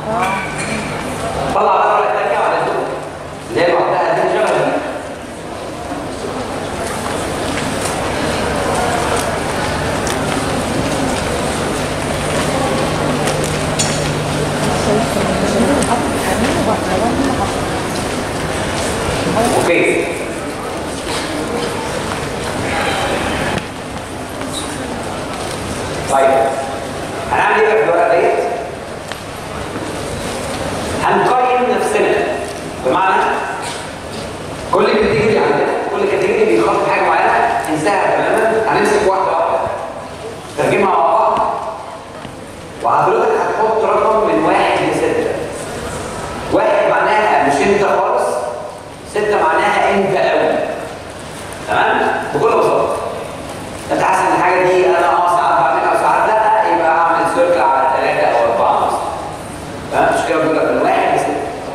طلع بقى الورقه الثانيه وعلى الدور اللي هي لوحدها دي شغله دي اوكي طيب هنعمل ايه بقى في الورقه ديت؟ هنقيم نفسنا بمعنى كل كاتيجوري عندنا كل كاتيجوري بيخاطب حاجه معينه انساها تماما هنمسك واحده واحده ترجمها مع بعض وحضرتك هتحط رقم من واحد لسته واحد معناها مش انت خالص سته معناها انت قوي تمام بكل بساطه انت حاسس ان الحاجه دي انا اه ساعات بعملها وساعات لا يبقى اعمل سيركل على ثلاثه او اربعه مثلا تمام مش كده بقول لك من واحد لسته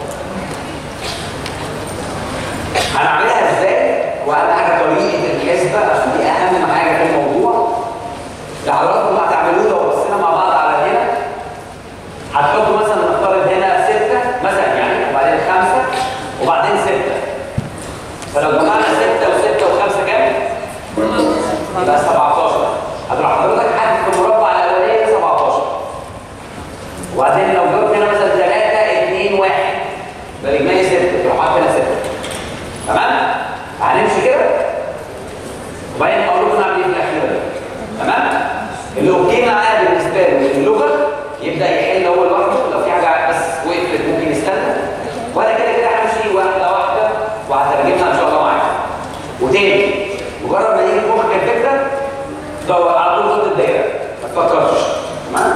هنعملها ازاي واهم حاجه طريقه الحسبه عشان دي اهم حاجه في الموضوع اللي حضراتكم هتعملوه لو بصينا مع بعض على هنا هتحطوا مثلا نفترض هنا سته مثلا يعني وبعدين خمسه وبعدين سته فلو جمعنا سته وسته وخمسه كام؟ يبقى 17 هتروح حضرتك حد في المربع الاولاني 17 وبعدين لو جبت هنا مثلا 3 2 1 يبقى الاجمالي 6 تروح حاطط هنا 6 تمام؟ هنمشي كده وبعدين اقول لكم نعمل ايه في الاخيره دي تمام؟ اللي اوكي معاه بالنسبه له اللغه يبدا يحل هو لوحده لو في حاجه بس وقفت ممكن يستنى وانا كده كده همشي واحده واحده وهترجمها ان شاء الله معاك وتاني مجرد ما يجي في مخك الفكره دور على طول ضد الدايره ما تفكرش تمام؟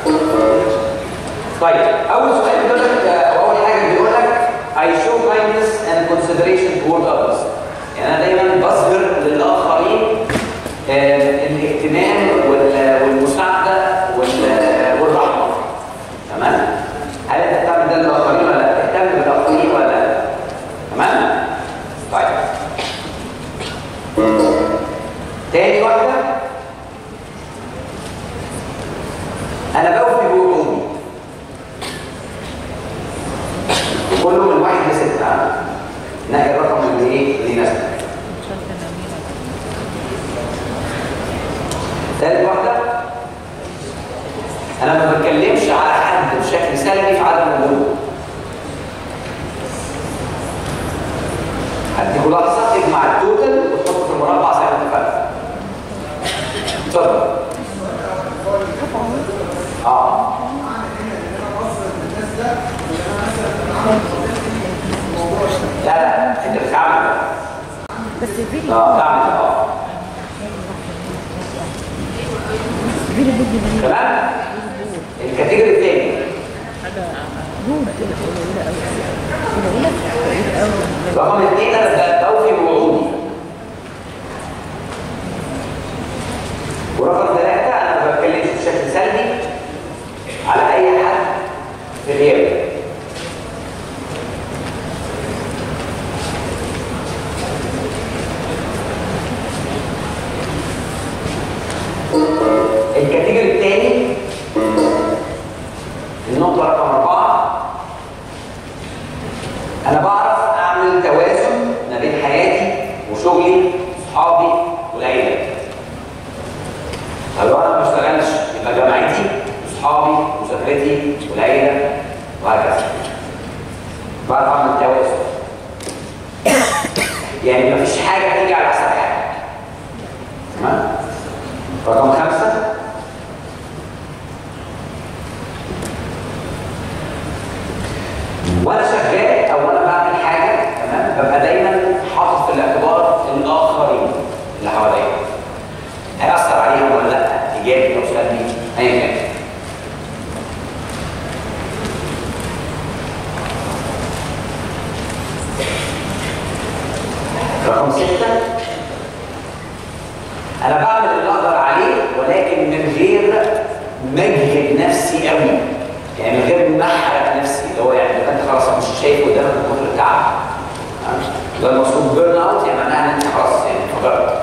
طيب اول سؤال بيقول لك او اول حاجه بيقول لك I show kindness and consideration toward others يعني انا دايما بظهر للاخرين آه، الاهتمام وال- والمساعده وال- والرحمه تمام؟ هل انت بتعمل ده للاخرين ولا لا؟ تهتم بالاخرين ولا لا؟ تمام؟ طيب تاني واحده انا بوفي بوعودي كله من واحد لستة نقي الرقم اللي ايه اللي يناسبك ثالث واحدة أنا ما بتكلمش على حد بشكل سلبي في عدم وجوده هديكوا لحظة تجمع التوتال وتحطه في المربع زي ما اتفقنا اتفضل اه لا لا انت بتعمل بس فيديو اه تعمل اه فيديو فيديو فيديو تمام الكاتيجوري الثاني رود كده قليلة أوي قليلة قليلة أوي رقم اثنين انا بوفي بوعودي ورقم ثلاثة انا ما بتكلمش بشكل سلبي على اي حد في غيابي الكاتيجوري الثاني النقطة رقم أربعة أنا بعرف أعمل توازن ما بين حياتي وشغلي وصحابي والعيلة. طب لو أنا ما بشتغلش يبقى جامعتي وصحابي ومذاكرتي والعيلة وهكذا. بعرف أعمل توازن. يعني مفيش حاجة تيجي على حساب حاجة. تمام؟ رقم خمسة وانا شغال او وانا بعمل حاجه تمام ببقى دايما حاطط في الاعتبار الاخرين اللي حواليا هيأثر عليهم ولا لا ايجابي او سلبي ايا كان رقم ستة أنا بعمل اللي أقدر عليه ولكن من غير ما أجهد نفسي قوي يعني من غير ما أحرق نفسي اللي هو يعني لو أنت خلاص مش شايف قدامك من كتر التعب تمام؟ ده المقصود بيرن أوت يعني معناها إن أنت خلاص يعني فجرت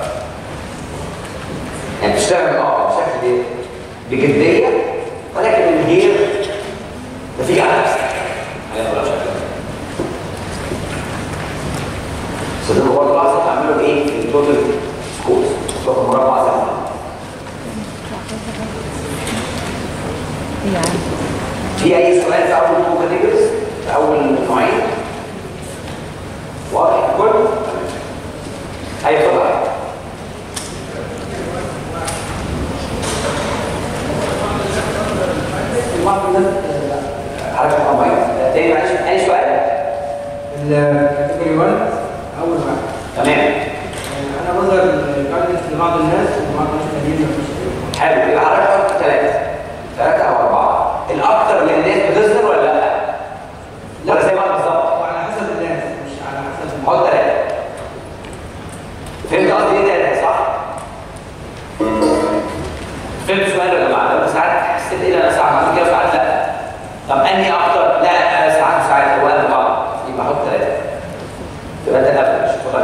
يعني بتشتغل اه بشكل بجدية ولكن من غير ما تيجي على نفسك اي سؤال في اول تو كاتيجوريز في اول نوعين واضح الكل اي خبر بعض الناس حركه الاموال تاني معلش اي سؤال الكاتيجوري 1 اول واحد تمام انا بظهر الجايدنس لبعض الناس وبعض الناس التانيين مفيش حلو يبقى حضرتك حط ثلاثه ثلاثه او اربعه الاكثر للناس بتظهر ولا لا؟ ولا زي بعض بالظبط وعلى حسب الناس مش على حسب حط ثلاثه فهمت قصدي ايه ثلاثه صح؟ فهمت سؤال يا جماعه لو ساعات حسيت ايه ده انا ساعات عملت كده وساعات لا طب انهي اكتر؟ لا أنا ساعات وساعات هو قد بعض يبقى حط ثلاثه تبقى انت قبل مش اتفضل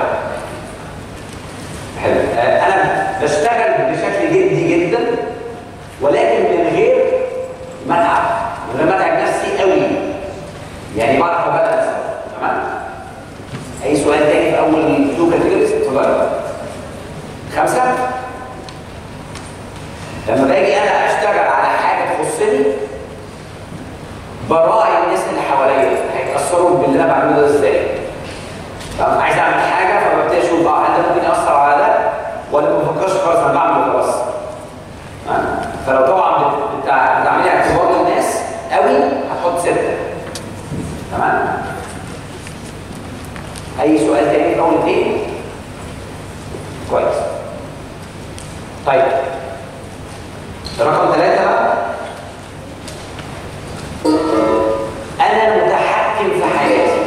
حلو آه، انا بشتغل بشكل جدي جدا ولكن من غير متعب من غير متعب نفسي قوي يعني بعرف ابدا تمام اي سؤال تاني في اول تو كاتيجوريز اتفضل خمسه لما باجي انا اشتغل على حاجه تخصني براعي الناس اللي حواليا هيتاثروا باللي انا بعمله ده ازاي طب عايز اعمل حاجه فببتدي اشوف اه هل ده ممكن ياثر على ده ولا ما بفكرش خلاص انا بعمل خلاص تمام؟ فلو طبعا بت- بتاع بتعملي اعتبار للناس قوي هتحط سته تمام اي سؤال تاني في اول اثنين كويس طيب رقم ثلاثة بقى أنا متحكم في حياتي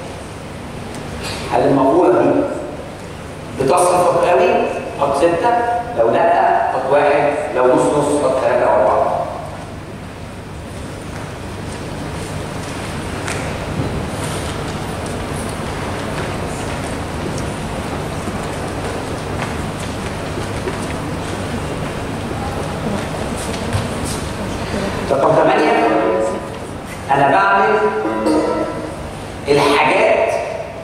هل المقولة دي بتصرفك قوي حط ستة لو لا حط واحد لو نص نص حط ثلاثة أو أربعة رقم ثمانية أنا بعمل الحاجات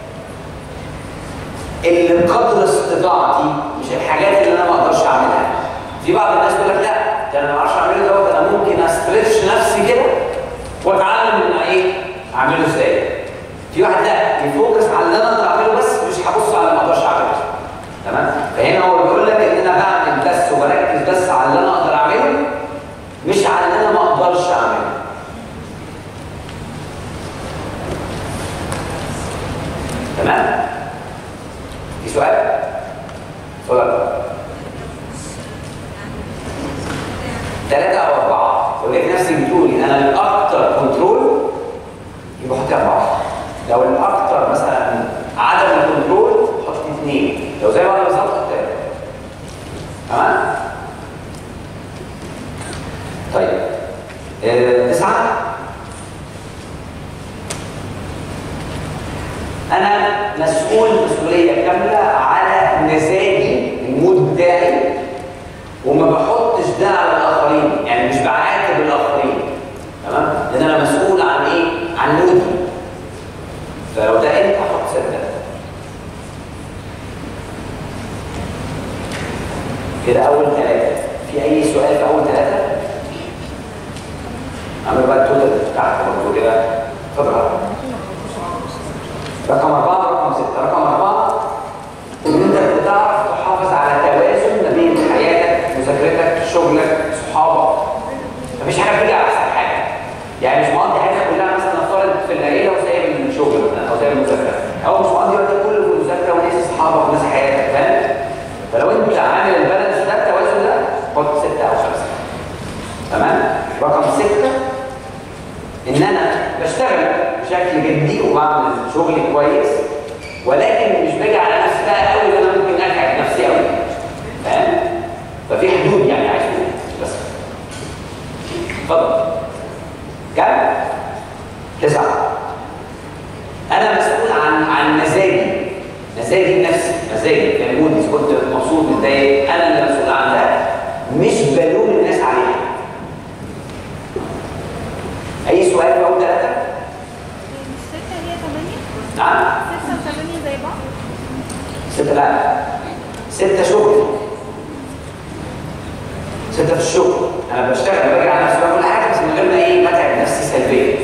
اللي بقدر استطاعتي مش الحاجات اللي انا ما اقدرش اعملها في بعض الناس يقول لك لا ده انا ما اعرفش اعمله دوت انا ممكن استرتش نفسي كده واتعلم ان ايه اعمله ازاي في واحد لا يفوكس على اللي انا اقدر اعمله بس مش هبص على اللي ما اقدرش اعمله تمام فهنا هو بيقول لك ان انا بعمل بس وبركز بس على اللي انا اقدر اعمله مش على اللي انا ما اقدرش اعمله تمام في سؤال؟ اتفضل ثلاثة أو أربعة لو لقيت نفسك بتقولي أنا الأكثر كنترول يبقى حطي أربعة لو الأكثر مثلا عدم الكنترول حطي اثنين لو زي ما أنا بالظبط حطي ثلاثة تمام؟ طيب آه، تسعة انا مسؤول مسؤوليه كامله على مزاجي المود بتاعي وما بحطش ده على الاخرين يعني مش بعاتب الاخرين تمام لان انا مسؤول عن ايه عن مودي فلو ده انت حط سته كده اول ثلاثه في اي سؤال في اول ثلاثه عملوا بقى التوتال بتاعك برضه كده اتفضل رقم أربعة رقم ستة رقم أربعة إن أنت بتعرف تحافظ على توازن ما بين حياتك مذاكرتك شغلك صحابك مفيش حاجة بتيجي على أحسن حاجة يعني مش مقضي حياتك كلها مثلا نفترض في العيلة وسايب الشغل مثلا أو سايب المذاكرة أو مش مقضي وقتك كله في المذاكرة وناسي أصحابك وناسي حياتك فاهم؟ فلو أنت عامل البالانس ده التوازن ده حط ستة أو خمسة تمام؟ رقم ستة ان انا بشتغل بشكل جدي وبعمل شغلي كويس ولكن مش باجي على نفسي بقى قوي ان انا ممكن اتعب نفسي قوي فاهم ففي حدود يعني عايز اقول بس اتفضل كام تسعة انا مسؤول عن عن مزاجي مزاجي النفسي مزاجي في المود اذا كنت مبسوط متضايق انا اللي مسؤول عن ده مش بلوم الناس عليها اي سؤال في اول ثلاثه ستة هي ثمانية نعم ستة وثمانية زي بعض ستة لا ستة شغل ستة في الشغل أنا بشتغل باجي على نفسي بعمل حاجة بس من غير ما إيه بتعب نفسي سلبيا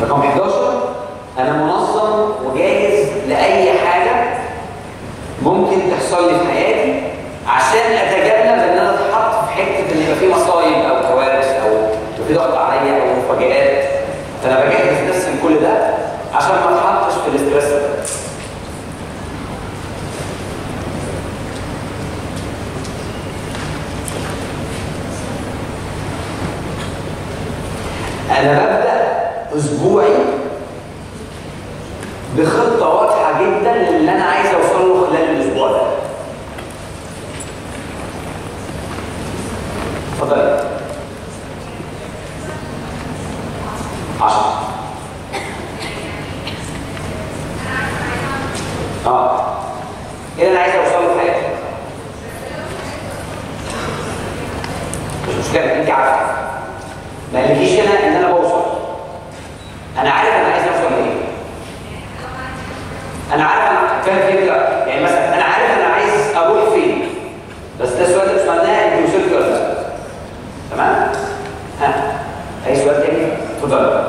رقم 11 انا منظم وجاهز لاي حاجه ممكن تحصل لي في حياتي عشان اتجنب ان انا اتحط في حته ان يبقى في مصايب او كوارث او يبقى في ضغط عليا او مفاجآت فانا بجهز نفسي لكل ده عشان ما اتحطش في الاسترس ده انا ببدا اسبوعي بخطه واضحه جدا للي انا عايز اوصل له خلال الاسبوع ده اتفضل 10 اه ايه اللي انا عايز اوصل له في حياتي مش مشكله انت عارفه ما قالكيش هنا ان انا بوصل انا عارف انا عايز اوصل لايه انا عارف انا فاهم فكره يعني مثلا انا عارف انا عايز اروح فين بس ده سؤال مش معناه انت وصلت ولا لا تمام ها اي سؤال تاني اتفضل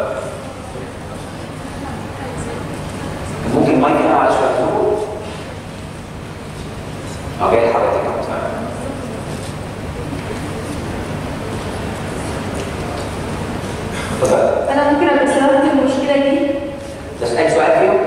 ممكن المايك هنا معلش وقت نقول اه جاي لحضرتك اهو تمام. اتفضل انا ممكن ابقى سبب المشكله دي تسأل سؤال فيهم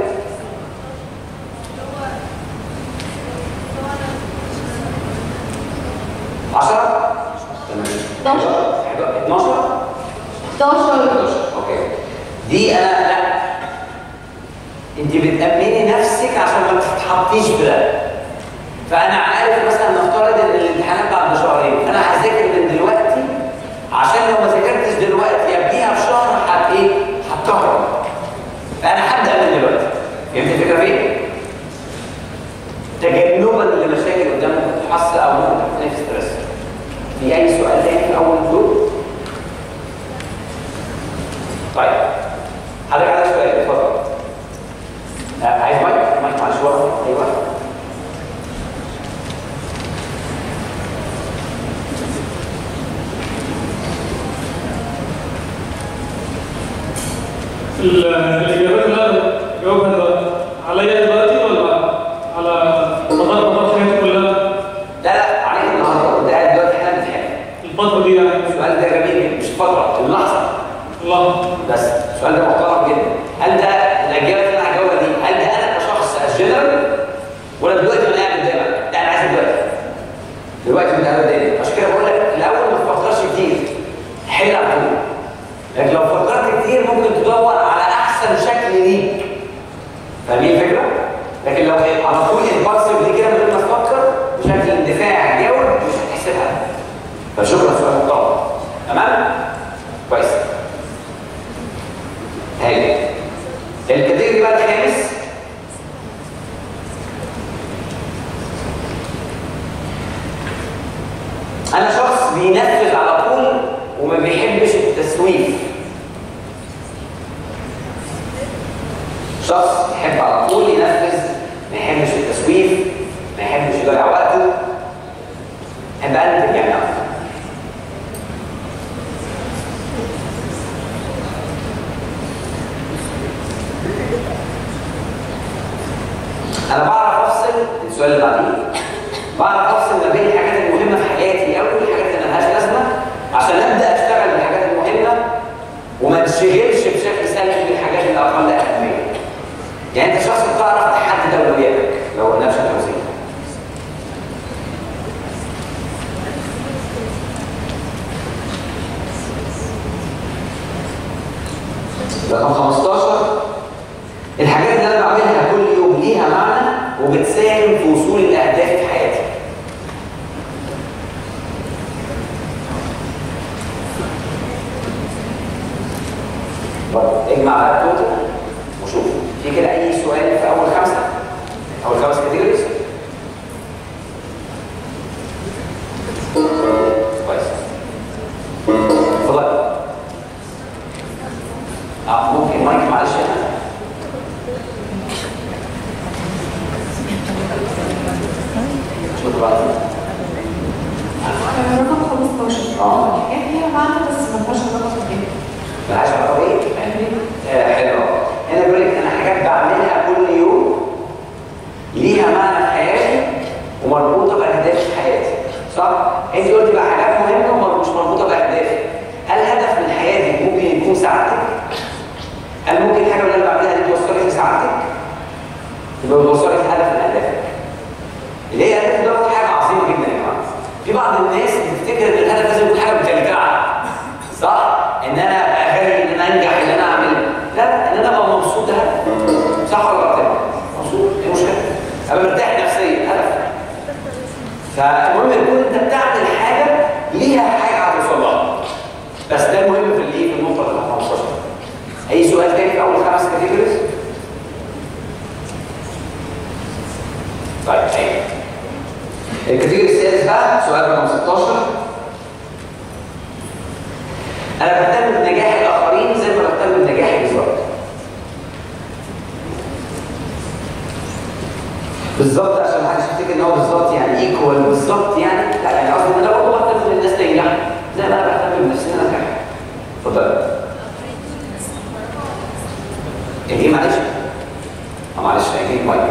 عشرة تمام 11 12 11 اوكي دي انا لا انت بتأمني نفسك عشان ما تتحطيش في ده فانا عارف مثلا نفترض ان الامتحانات بعد شهرين انا هذاكر من دلوقتي عشان لو ما ذاكرتش دلوقتي قبليها بشهر هت ايه هتكهرب فانا هبدا من دلوقتي فهمت الفكره فين؟ تجنبا لمشاكل قدام ممكن تحصل او ممكن تحطني في ستريس في اي سؤال تاني في اول دور؟ طيب حضرتك عندك سؤال اتفضل آه، عايز مايك مايك معلش ورا ايوه ال- الاجابات اللي انا جاوبها دلوقتي عليا دلوقتي ولا على مدار مدار حياتي كلها لا لا عليك النهارده انت قاعد دلوقتي حالا بتحل الفتره دي يعني السؤال ده جميل جدا مش فتره اللحظه الله بس السؤال ده محترم جدا هل ده الاجابه اللي انا هجاوبها دي هل ده انا كشخص جنرال ولا دلوقتي وانا قاعد قدامك؟ لا انا عايز دلوقتي دلوقتي من قاعد قدامي عشان كده بقول لك الاول ما تفكرش كتير حل على طول لكن لو فكرت كتير ممكن تدور على احسن شكل ليك فاهمين الفكره؟ لكن لو على طول الباكسل دي كده من غير ما تفكر بشكل اندفاع جاوب مش هتحسبها فشكرا سؤال محترم تمام؟ كويس هاي الكاتيجوري بقى الخامس انا شخص بينفذ على طول وما بيحبش التسويف شخص يحب على طول ينفذ ما يحبش التسويف ما يحبش يضيع وقته يحب انتج يعني اكتر انا بعرف افصل السؤال اللي بعديه بعرف افصل ما بين الحاجات المهمه في حياتي قوي والحاجات اللي ملهاش لازمه عشان ابدا اشتغل بالحاجات المهمه وما انشغلش بشكل سلبي بالحاجات اللي اقل اهميه يعني انت شخص بتعرف تحدد اولوياتك لو قلنا بشكل بسيط رقم 15 الحاجات اللي انا بعملها كل يوم ليها معنى وبتساهم في وصول الاهداف في حياتي برضه اجمع بقى التوتال وشوف في كده اي سؤال في اول خمسه اول خمس كاتيجوريز كويس اتفضل اه ممكن مايك معلش هنا شكرا رقم 15 اه حاجات ليها معنى بس ما فيهاش علاقه بالجنة ملهاش علاقه بايه؟ آه، حلو تبقى بتوصلك لهدف من اهدافك اللي هي اهداف دوت حاجه عظيمه جدا يا جماعه في بعض الناس بتفتكر ان الهدف لازم يكون حاجه مكلكعه صح ان انا اخلي ان انا انجح ان انا اعمل لا ان انا ابقى مبسوط ده هدف صح ولا غلط مبسوط ايه المشكله ابقى مرتاح نفسيا هدف فالمهم يكون انت بتعمل حاجه ليها حاجه هتوصل لها بس ده المهم في الايه في النقطه اللي 15 اي سؤال تاني في اول خمس كاتيجوريز طيب ايوه الكاتيجوري السادس بقى سؤال رقم 16 انا بهتم بنجاح الاخرين زي ما بهتم بنجاحي بالظبط بالظبط عشان محدش يفتكر ان هو بالظبط يعني ايكوال بالظبط يعني لا يعني قصدي ان انا برضه بهتم ان الناس تنجح زي ما انا بهتم بنفسي ان انا انجح اتفضل ايه معلش اه معلش ايه مايك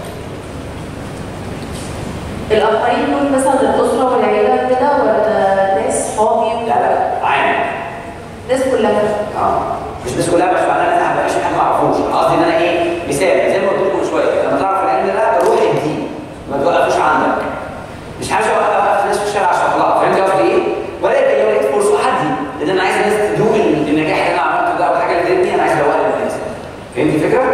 الآخرين دول مثلا الأسرة والعيلة كده ولا ناس صحابي لا لا عام الناس كلها اه مش الناس كلها مش معناها ان انا ما بقاش حد ما اعرفوش أنا قصدي ان انا ايه مثال زي ما قلت لكم من شويه لما تعرف العلم ده روح الدين ما توقفوش عندك مش عايز اوقف ناس في الشارع عشان اطلع فهمت قصدي ايه؟ ولكن لو لقيت فرصه حدي لان انا عايز الناس تدوق النجاح اللي انا عملته ده او الحاجه اللي ادتني انا عايز ادوقها للناس فهمت الفكره؟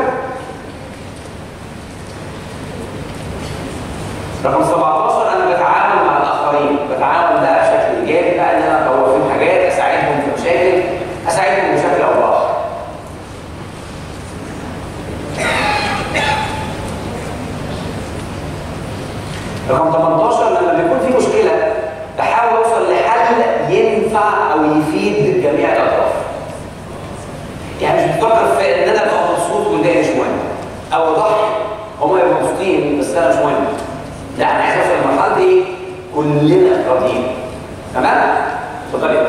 رقم 17 انا بتعامل مع الاخرين بتعامل بقى بشكل ايجابي بقى ان انا اطور فيهم حاجات اساعدهم في مشاكل اساعدهم بشكل او باخر رقم 18 لما بيكون في مشكله بحاول اوصل لحل ينفع او يفيد جميع الاطراف يعني مش بفكر في ان انا ابقى مبسوط والباقي مش مهم او اضحي هم يبقوا مبسوطين بس انا مش مهم لا انا عايز اوصل للمرحله دي كلنا راضيين تمام؟ اتفضلي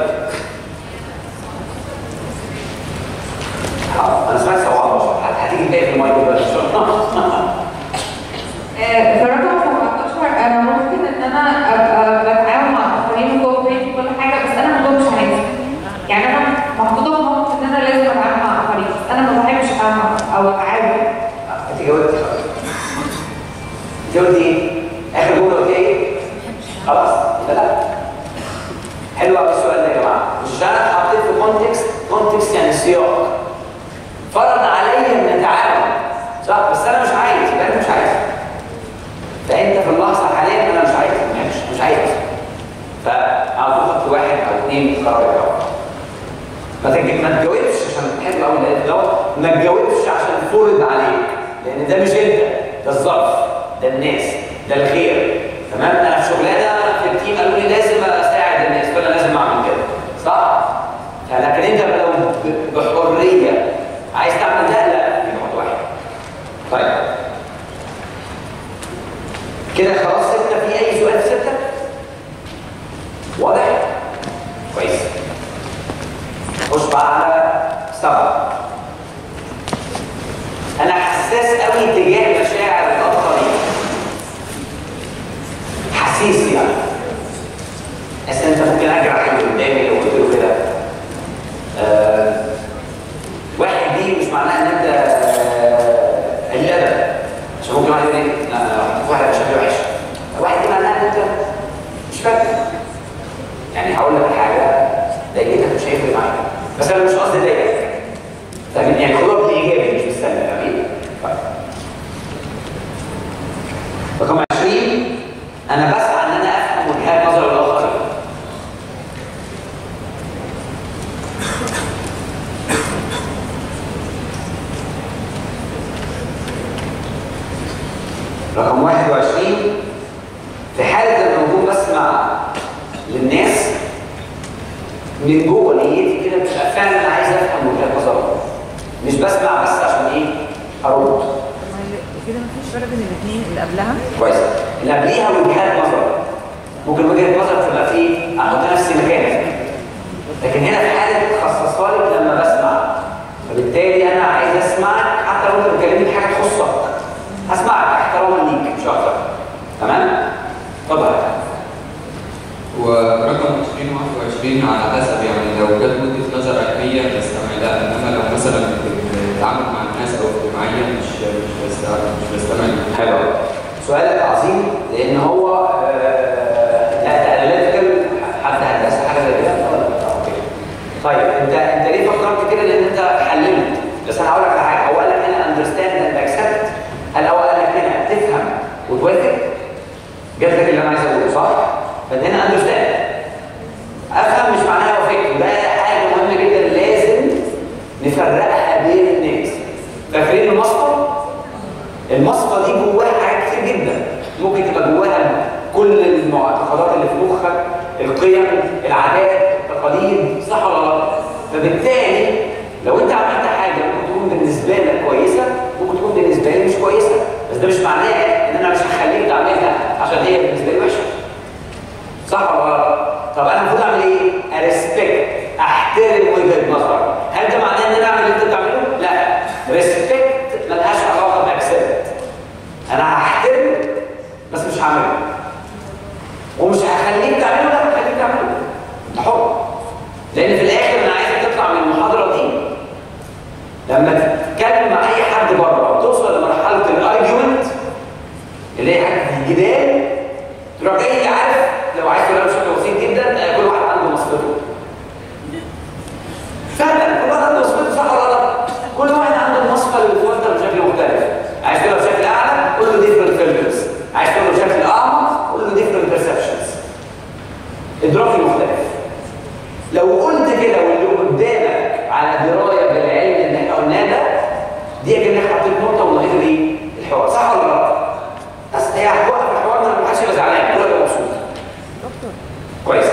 حاضر. انا سمعت 17 هت- هتيجي الباقي في المايك دلوقتي ان شاء الله في رقم 17 انا ممكن ان انا ابقى بتعاون مع الاخرين جوه بيتي وكل حاجه بس انا من جوه مش عايزه يعني انا محطوطه في موقف ان انا لازم اتعامل مع الاخرين بس انا ما بحبش اتعامل او اتعاون انت جاوبتي خلاص انت قلتي ايه؟ اخر جمله قلتي ايه؟ خلاص يبقى لا حلو قوي السؤال ده يا جماعه مش انا اتحطيت في كونتكست كونتكست يعني سياق فرض عليا ان اتعامل صح بس انا مش عايز يبقى انت مش عايز فانت في اللحظه الحاليه انا مش عايز مش مش عايز فعاوز خط واحد او اثنين قرار يقرر ما تج- ما تجاوبش عشان تحب قوي لان دوت ما تجاوبش عشان فرض عليك لان ده مش انت ده الظرف ده الناس ده الخير تمام انا في شغلانه في التيم قالوا لي لازم اساعد الناس فانا لازم اعمل كده صح لكن انت لو ب- بحريه عايز تعمل ده لا يبقى خط واحد طيب كده خلاص سبنا في اي سؤال في سته واضح كويس خش بقى على سبعة أنا حساس قوي تجاه مشاعر الآخرين حسيس يعني بس أنت ممكن أجرح اللي قدامي لو قلت له كده آه، واحد دي مش معناها إن أنت آه، قليل أدب عشان ممكن واحد يقول لي لا أنا واحد شكله وحش واحد دي معناها إن أنت مش فاكر يعني هقول لك حاجه ضايقتك مش هيفرق معاك بس انا مش قصدي اضايقك فاهمين يعني خدوها بالايجابي مش بالسلب فاهمين طيب. رقم 20 انا بسعى ان انا افهم وجهات نظر الاخرين رقم 21 في حالة لما بكون بسمع للناس من جوه نيتي كده بتبقى فعلا عايز افهم وجهات نظرهم مش بسمع بس عشان ايه؟ ارد كده مفيش فرق بين الاثنين اللي قبلها كويس اللي قبليها وجهات نظر ممكن وجهه نظر تبقى في احط نفسي مكانك لكن هنا في حاله خصصها لك لما بسمع فبالتالي انا عايز اسمعك حتى لو انت بتكلمني في حاجه تخصك هسمعك احتراما ليك مش اكتر تمام؟ اتفضل ورقم 2021 على حسب يعني لو جت وجهه نظر علميه بستعملها انما لو مثلا بتتعامل مع الناس او اجتماعيا معينه مش مش بستمع مش بستمع حلو سؤالك عظيم لان هو آه، لا ده اناليتيكال حد هندسه حاجه زي كده ولا لا؟ اوكي طيب انت انت ليه فكرت كده لان انت حللت بس انا هقول لك على حاجه هو قال لك هنا اندرستاند اند اكسبت هل هو قال لك هنا تفهم وتوافق جات لك اللي انا عايز اقوله صح فانت هنا اندرستاند افهم مش معناها وافق وده حاجه مهمه جدا لازم نفرقها بين الناس فاكرين المصفى المصفى دي جواها حاجات كتير جدا ممكن تبقى جواها كل المعتقدات اللي في مخك القيم العادات التقاليد صح ولا غلط فبالتالي لو انت عملت حاجه ممكن تكون بالنسبه لك كويسه ممكن تكون بالنسبه لي مش كويسه بس ده مش معناه ان انا مش هخليك تعملها عشان هي بالنسبه لي وحشه صح ولا غلط طب انا المفروض اعمل ايه اريسبكت احترم وجهه نظرك هل ده معناه ان انا اعمل اللي انت بتعمله لا ريسبكت ملهاش علاقه باكسبت انا هحترم بس مش هعمله ومش هخليك تعمله لا هخليك تعمله انت حر لان في الاخر انا عايزك تطلع من المحاضره دي لما تتكلم مع اي حد بره وتوصل لمرحله الارجيومنت اللي هي حاجه الجدال تروح جاي عارف لو عايز تقولها بشكل بسيط جدا آه، كل واحد عنده مصفته فعلا كل واحد عنده مصفته صح ولا لا؟ كل واحد عنده المصفى اللي بتفلتر بشكل مختلف عايز تقولها بشكل اعلى قول له different filters عايز تقولها بشكل اعمق قول له different perceptions ادراكي مختلف لو قلت كده واللي قدامك على درايه بالعلم اللي احنا قلناه ده دي كانك حطيت نقطه ونهيت الايه؟ الحوار صح ولا غلط؟ بس هي هتوقف الحوار ده ما حدش يبقى زعلان كله يبقى مبسوط دكتور كويس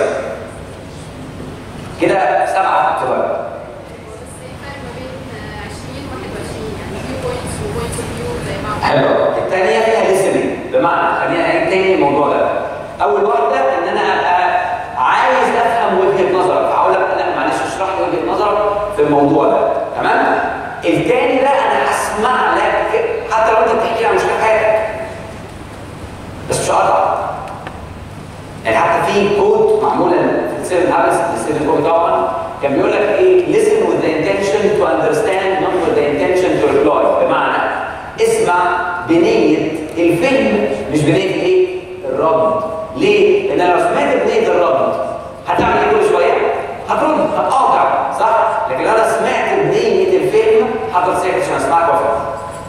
كده سبعه سؤال بس ايه الفرق ما بين 20 و 21 يعني فيو بوينتس وبوينتس اوف فيو زي بعض حلو الثانيه فيها listening بمعنى خلينا نعيد تاني الموضوع ده اول واحده ان انا ابقى عايز افهم وجهه نظرك هقول لك لا معلش اشرح لي وجهه نظرك في الموضوع ده تمام الثاني ده انا هسمع لك حتى لو انت بتحكي عن مشكله حياتك بس مش هقطع يعني حتى في كود معموله في سيرن هابس السيرن كود طبعا كان بيقول لك ايه listen with the intention to understand not with the intention to reply بمعنى اسمع بنيه الفهم مش بنيه ايه الرد ليه؟ لان لو سمعت بنيه الرد هتعمل ايه كل شويه؟ هترد هتقاطع صح؟ لكن لو انا سمعت بنيه الفهم هفضل ساكت عشان اسمعك وافهم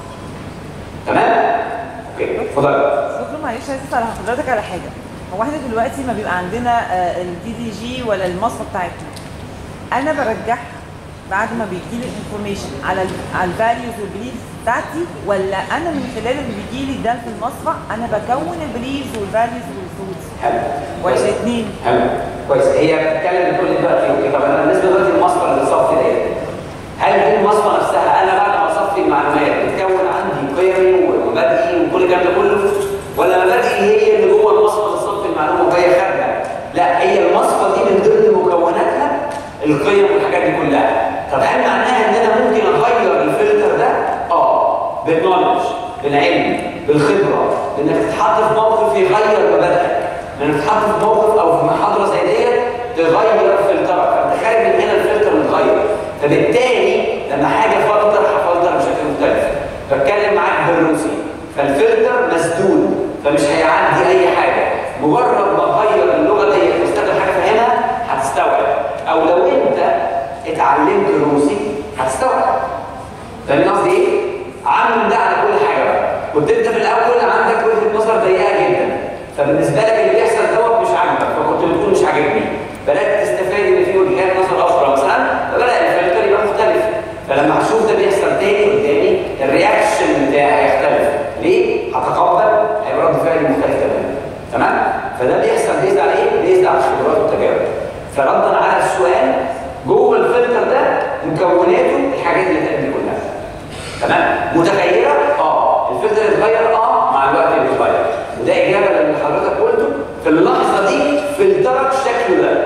تمام؟ اوكي اتفضل دكتور معلش عايز اسال حضرتك على حاجه هو احنا دلوقتي ما بيبقى عندنا الدي دي جي ولا المصفى بتاعتنا انا برجعها بعد ما بيجي لي الانفورميشن على ال على الفاليوز والبليفز بتاعتي ولا انا من خلال اللي بيجي لي ده في المصفى انا بكون البليفز والفاليوز والفروتس حلو ولا كويس. الاثنين حلو كويس هي بتتكلم بتقول لي دلوقتي اوكي طب انا بالنسبه دلوقتي للمصفى اللي بتصفي ديت هل دي المصفى نفسها انا بعد ما اصفي المعلومات بتكون عندي قيمي ومبادئي وكل الكلام ده كله ولا مبادئي هي اللي جوه المصفى اللي تصفي المعلومه وهي خارجه لا هي المصفى دي من ضمن مكوناتها القيم والحاجات دي كلها طب هل معناها ان انا ممكن اغير الفلتر ده اه بالنولج بالعلم بالخبره بانك تتحط في موقف يغير مبادئك لانك تتحط في موقف او في محاضره زي ديت تغير فلترك فانت خارج من هنا الفلتر متغير فبالتالي لما حاجه فلتر هفلتر بشكل مختلف بتكلم معاك بالروسي فالفلتر مسدود فمش هيعدي اي حاجه مجرد ما اغير اللغه ديت واستخدم حاجه فاهمها هتستوعب او لو انت اتعلمت روسي هتستوعب فاهم قصدي ايه؟ عامل ده على كل حاجه بقى كنت انت في الاول عندك وجهه نظر ضيقه جدا فبالنسبه لك اللي بيحصل دوت مش عاجبك فكنت بتقول مش عاجبني بدات تستفاد ان في وجهات نظر اخرى مثلا فبدا الفلتر يبقى مختلف فلما هشوف ده بيحصل تاني قدامي الرياكشن بتاعي هيختلف ليه؟ هتقبل هيبقى رد فعلي مختلف تماما تمام؟ فده بيحصل بيزد على ايه؟ بيزد على الخبرات والتجارب فردا على السؤال جوه الفلتر ده مكوناته الحاجات اللي اتقالت دي كلها تمام متغيره اه الفلتر اتغير اه مع الوقت بيتغير وده اجابه للي حضرتك قلته في اللحظه دي فلترك شكله ده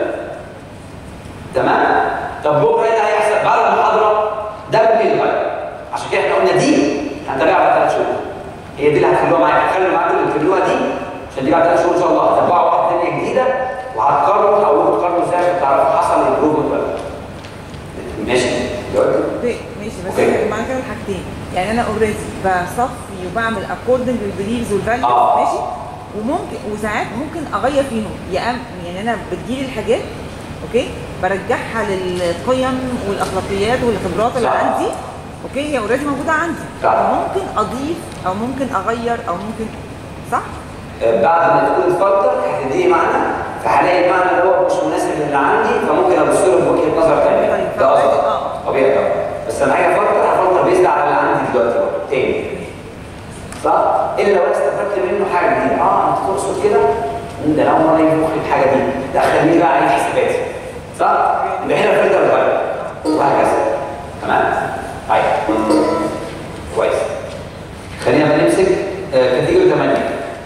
تمام طب بكره ايه اللي هيحصل بعد المحاضره ده ممكن يتغير عشان كده احنا قلنا دي هنتابعها بعد ثلاث شهور هي دي اللي هتخلوها معايا هتخلوا معاكم اللي بتعملوها دي عشان دي بعد ثلاث شهور ان شاء الله هتتبعوا واحده ثانيه جديده وهتقارنوا تحاولوا تقارنوا ازاي عشان تعرفوا حصل امبروفمنت ولا لا. ماشي دلوقتي اوكي ماشي بس أوكي. معنى كده الحاجتين يعني انا اوريدي بصفي وبعمل اكوردنج للبيليفز والفاليوز آه. ماشي وممكن وساعات ممكن اغير فيهم يا أم يعني انا بتجيلي الحاجات اوكي برجعها للقيم والاخلاقيات والخبرات اللي صح. عندي اوكي هي اوريدي موجوده عندي صح. ممكن اضيف او ممكن اغير او ممكن صح؟ آه، بعد ما تكون تفكر هتديني معنى فهلاقي المعنى اللي هو مش مناسب للي عندي فممكن ابص له بوجهه نظر ثانيه طيب، ده قصدي آه. طبيعي طبعا بس لما اجي افكر هفكر بيزد على اللي عندي دلوقتي برضه تاني صح؟ الا لو انا استفدت منه حاجه جديده اه انت تقصد كده مم، ده انا اول مره يجي في مخي الحاجه دي ده خليني بقى اعيد حساباتي صح؟ يبقى هنا الفلتر اتغير وهكذا تمام؟ طيب كويس خلينا بقى نمسك آه، كاتيجوري 8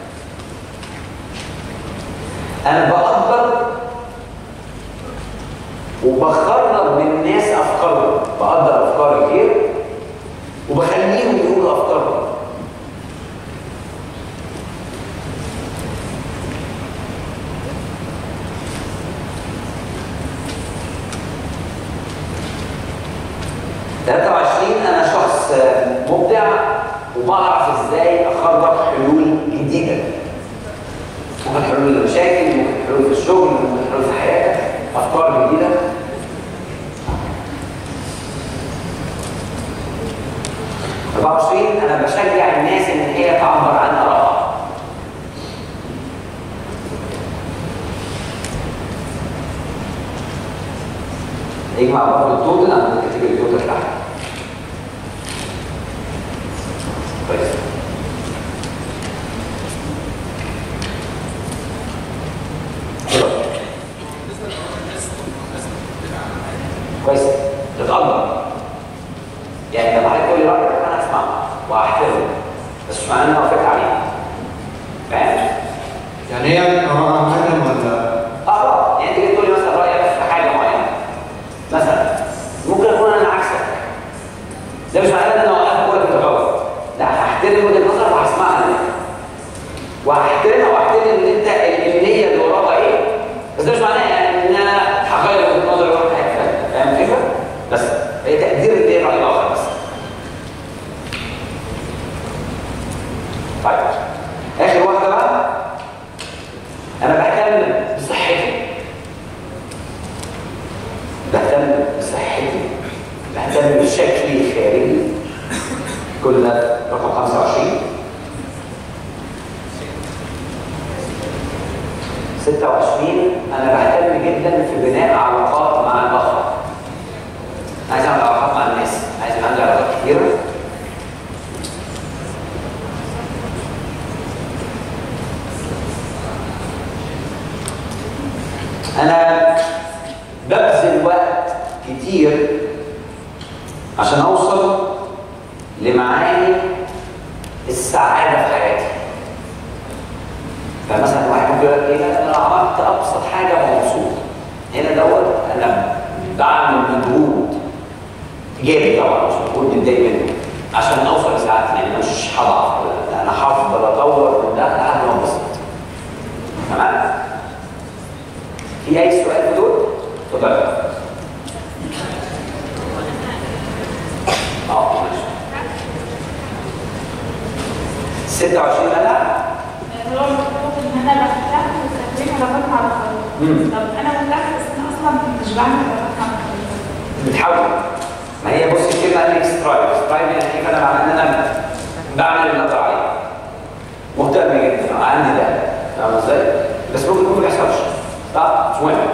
انا بقدر وبخرج من الناس افكارهم بقدر افكار الغير وبخليهم يقولوا افكارهم تلاتة وعشرين أنا شخص مبدع وبعرف إزاي أخرج حلول جديدة ممكن حلول للمشاكل ممكن حلول في الشغل ممكن حلول في حياتك افكار جديده أربعة وعشرين أنا بشجع الناس إن هي تعبر عن آرائها. يجمع برضه التوتال أنا ممكن تيجي التوتال تحت. كويس. كويس تتقدر يعني لما حد يقول لي رايك انا اسمعه واحترمه بس مش معناه ان انا وافقت عليه فاهم؟ يعني هي آراء عامة ولا اه يعني انت جيت تقول لي مثلا رايك في حاجه معينه مثلا ممكن اكون انا عكسك ده مش معناه ان انا واقف بقول لك انت غلط لا هحترم وجهه نظرك وهسمعها منك وهحترمها واحترم ان انت النيه اللي وراها ايه بس ده مش معناه يعني ان انا هغير وجهه نظري واروح حاجه ثانيه فاهم الفكره؟ بس هي تقدير اللي راي الاخر بس طيب اخر واحده بقى انا بهتم بصحتي بهتم بصحتي بهتم بشكلي الخارجي كل ده رقم 25 26 انا بهتم جدا في بناء علاقات مع الاخر عايز اعمل علاقات مع الناس عايز يبقى عندي علاقات كتيره انا ببذل وقت كتير عشان اوصل لمعاني السعاده في حياتي فمثلا واحد ممكن يقول لك ايه لا، انا عملت ابسط حاجه ومبسوط هنا دوت انا بعمل مجهود ايجابي طبعا مش مجهود متضايق منه عشان اوصل لسعادتي يعني أنا مش هضعف لا، انا هفضل اطور من ده لحد ما انبسط تمام في اي سؤال في دول؟ اتفضل اه ماشي 26 انا هو المفروض ان انا برتاح وتكوين علاقات مع الاخرين مم. طب انا مرتاح بس انا اصلا مش بعمل علاقات مع الاخرين بتحاول ما هي بص الكلمه قال لك سترايف سترايف يعني كيف انا بعمل ان انا بعمل اللي اقدر عليه مهتم جدا عندي ده فاهم ازاي؟ بس ممكن يكون ما بيحصلش صح؟ مش مهم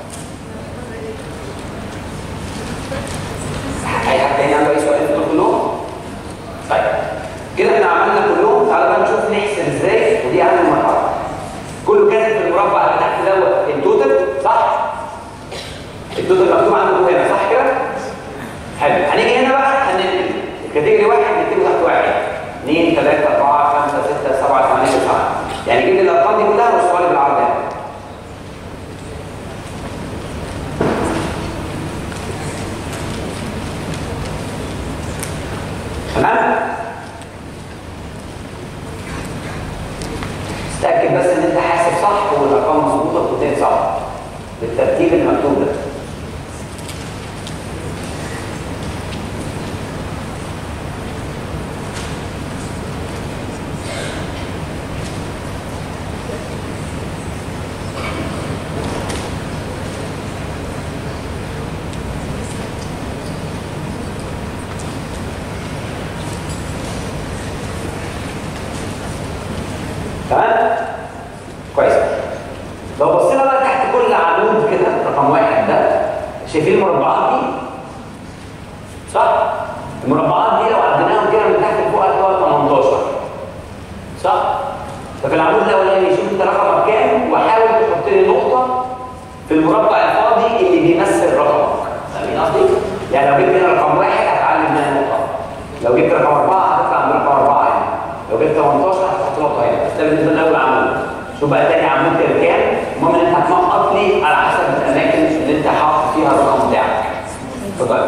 اي حد تاني عنده اي سؤال في دول كلهم؟ طيب كده احنا عملنا كلهم تعالى بقى نشوف نحسب ازاي ودي اهم مرحله كله كاتب في المربع اللي تحت دوت التوتال صح؟ التوتال مكتوب عندكم هنا صح كده؟ حلو هنيجي هنا بقى هننقل الكاتيجوري واحد نكتبه تحت واحد اثنين ثلاثة أربعة خمسة ستة سبعة ثمانية تسعة يعني جيب لي الأرقام دي كلها وصفها لي بالعرض هنا تمام؟ استأكد بس إن أنت حاسب صح والأرقام مظبوطة وبتنتهي صح بالترتيب اللي مكتوب ده تمام؟ كويس لو بصينا بقى تحت كل عمود كده رقم واحد ده شايفين المربعات دي؟ صح؟ المربعات دي لو عديناهم كده من تحت لفوق هتلاقوا 18 صح؟ ففي العمود الاولاني شوف انت رقمك كام وحاول تحط لي نقطه في المربع الفاضي اللي بيمثل رقمك فاهمين قصدي؟ يعني لو جبت هنا رقم واحد هتعلم منها نقطه لو جبت رقم اربعه هتطلع من رقم اربعه هنا لو جبت 18 هتحط نقطه هنا ده بالنسبه لاول عمود شوف بقى تاني عمود كده كام المهم ان انت هتنقط لي على حسب الاماكن اللي انت حاطط فيها الرقم بتاعك اتفضل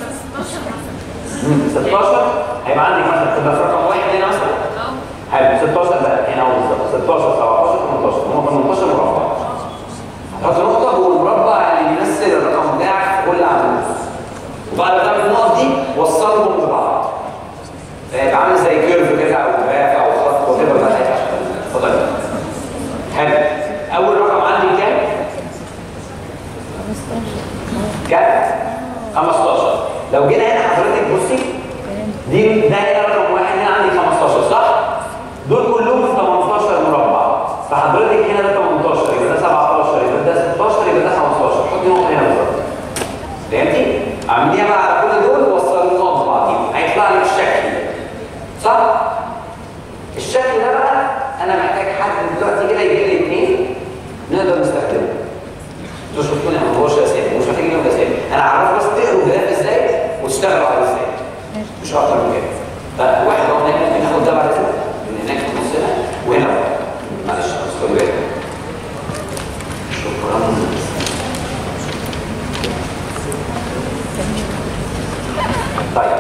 مم، 16 هيبقى عندي مثلا تبقى في رقم واحد هنا مثلا حلو 16 بقى هنا اهو بالظبط 16 17 18 هم 18 مربع هتحط نقطة جوه المربع اللي بيمثل الرقم بتاعك في كل عمود وبعد ما تعمل النقط دي وصلهم ببعض فيبقى عامل زي كيرف كده او جراف او خط وكده بقى اتفضل حلو اول رقم عندي كام؟ كام؟ 15 لو جينا هنا حضرتك بصي دي ده هنا رقم واحد هنا عندي 15 صح؟ دول كلهم 18 مربع فحضرتك هنا ده 18 يبقى ده 17 يبقى ده 16 يبقى ده 15 حطي نقطه هنا بالظبط فهمتي؟ اعمليها بقى على كل دول ووصلي النقط ببعضيهم هيطلع لك الشكل ده صح؟ الشكل ده بقى انا محتاج حد دلوقتي كده يجيب لي اثنين نقدر نستخدمه انتوا شفتوني ما هوش اسامي مش محتاج ليهم اسامي انا عارف بس تقروا الجراف ازاي وتشتغلوا عليه ازاي مش اكتر من كده فواحد اهو هناك ممكن ناخد ده بعد كده من هناك في نصنا وهنا بقى. معلش بس خدوا بالك شكرا طيب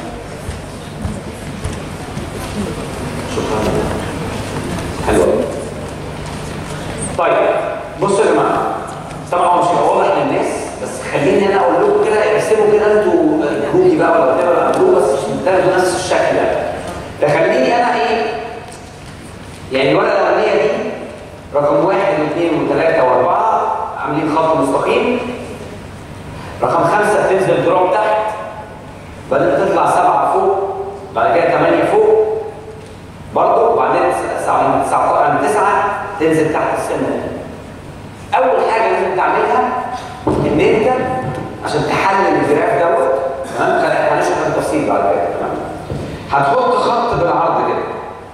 شكرا حلو قوي. طيب بصوا يا جماعه طبعا هو مش هيبقى واضح للناس بس خليني انا اقول لكم كده ارسموا كده انتوا جروبي بقى ولا وات اعملوه بس عشان تاخدوا نفس الشكل ده فخليني انا ايه يعني الورقه الاولانيه دي رقم واحد واثنين وثلاثه واربعه عاملين خط مستقيم رقم خمسه بتنزل دروب تحت بعدين تطلع سبعه فوق بعد كده ثمانيه فوق برضه وبعدين تسعه تسعه تسعه تنزل تحت السنه اول حاجه لازم تعملها ان انت عشان تحلل الجراف دوت تمام خلينا هنشرح التفصيل بعد كده تمام هتحط خط بالعرض كده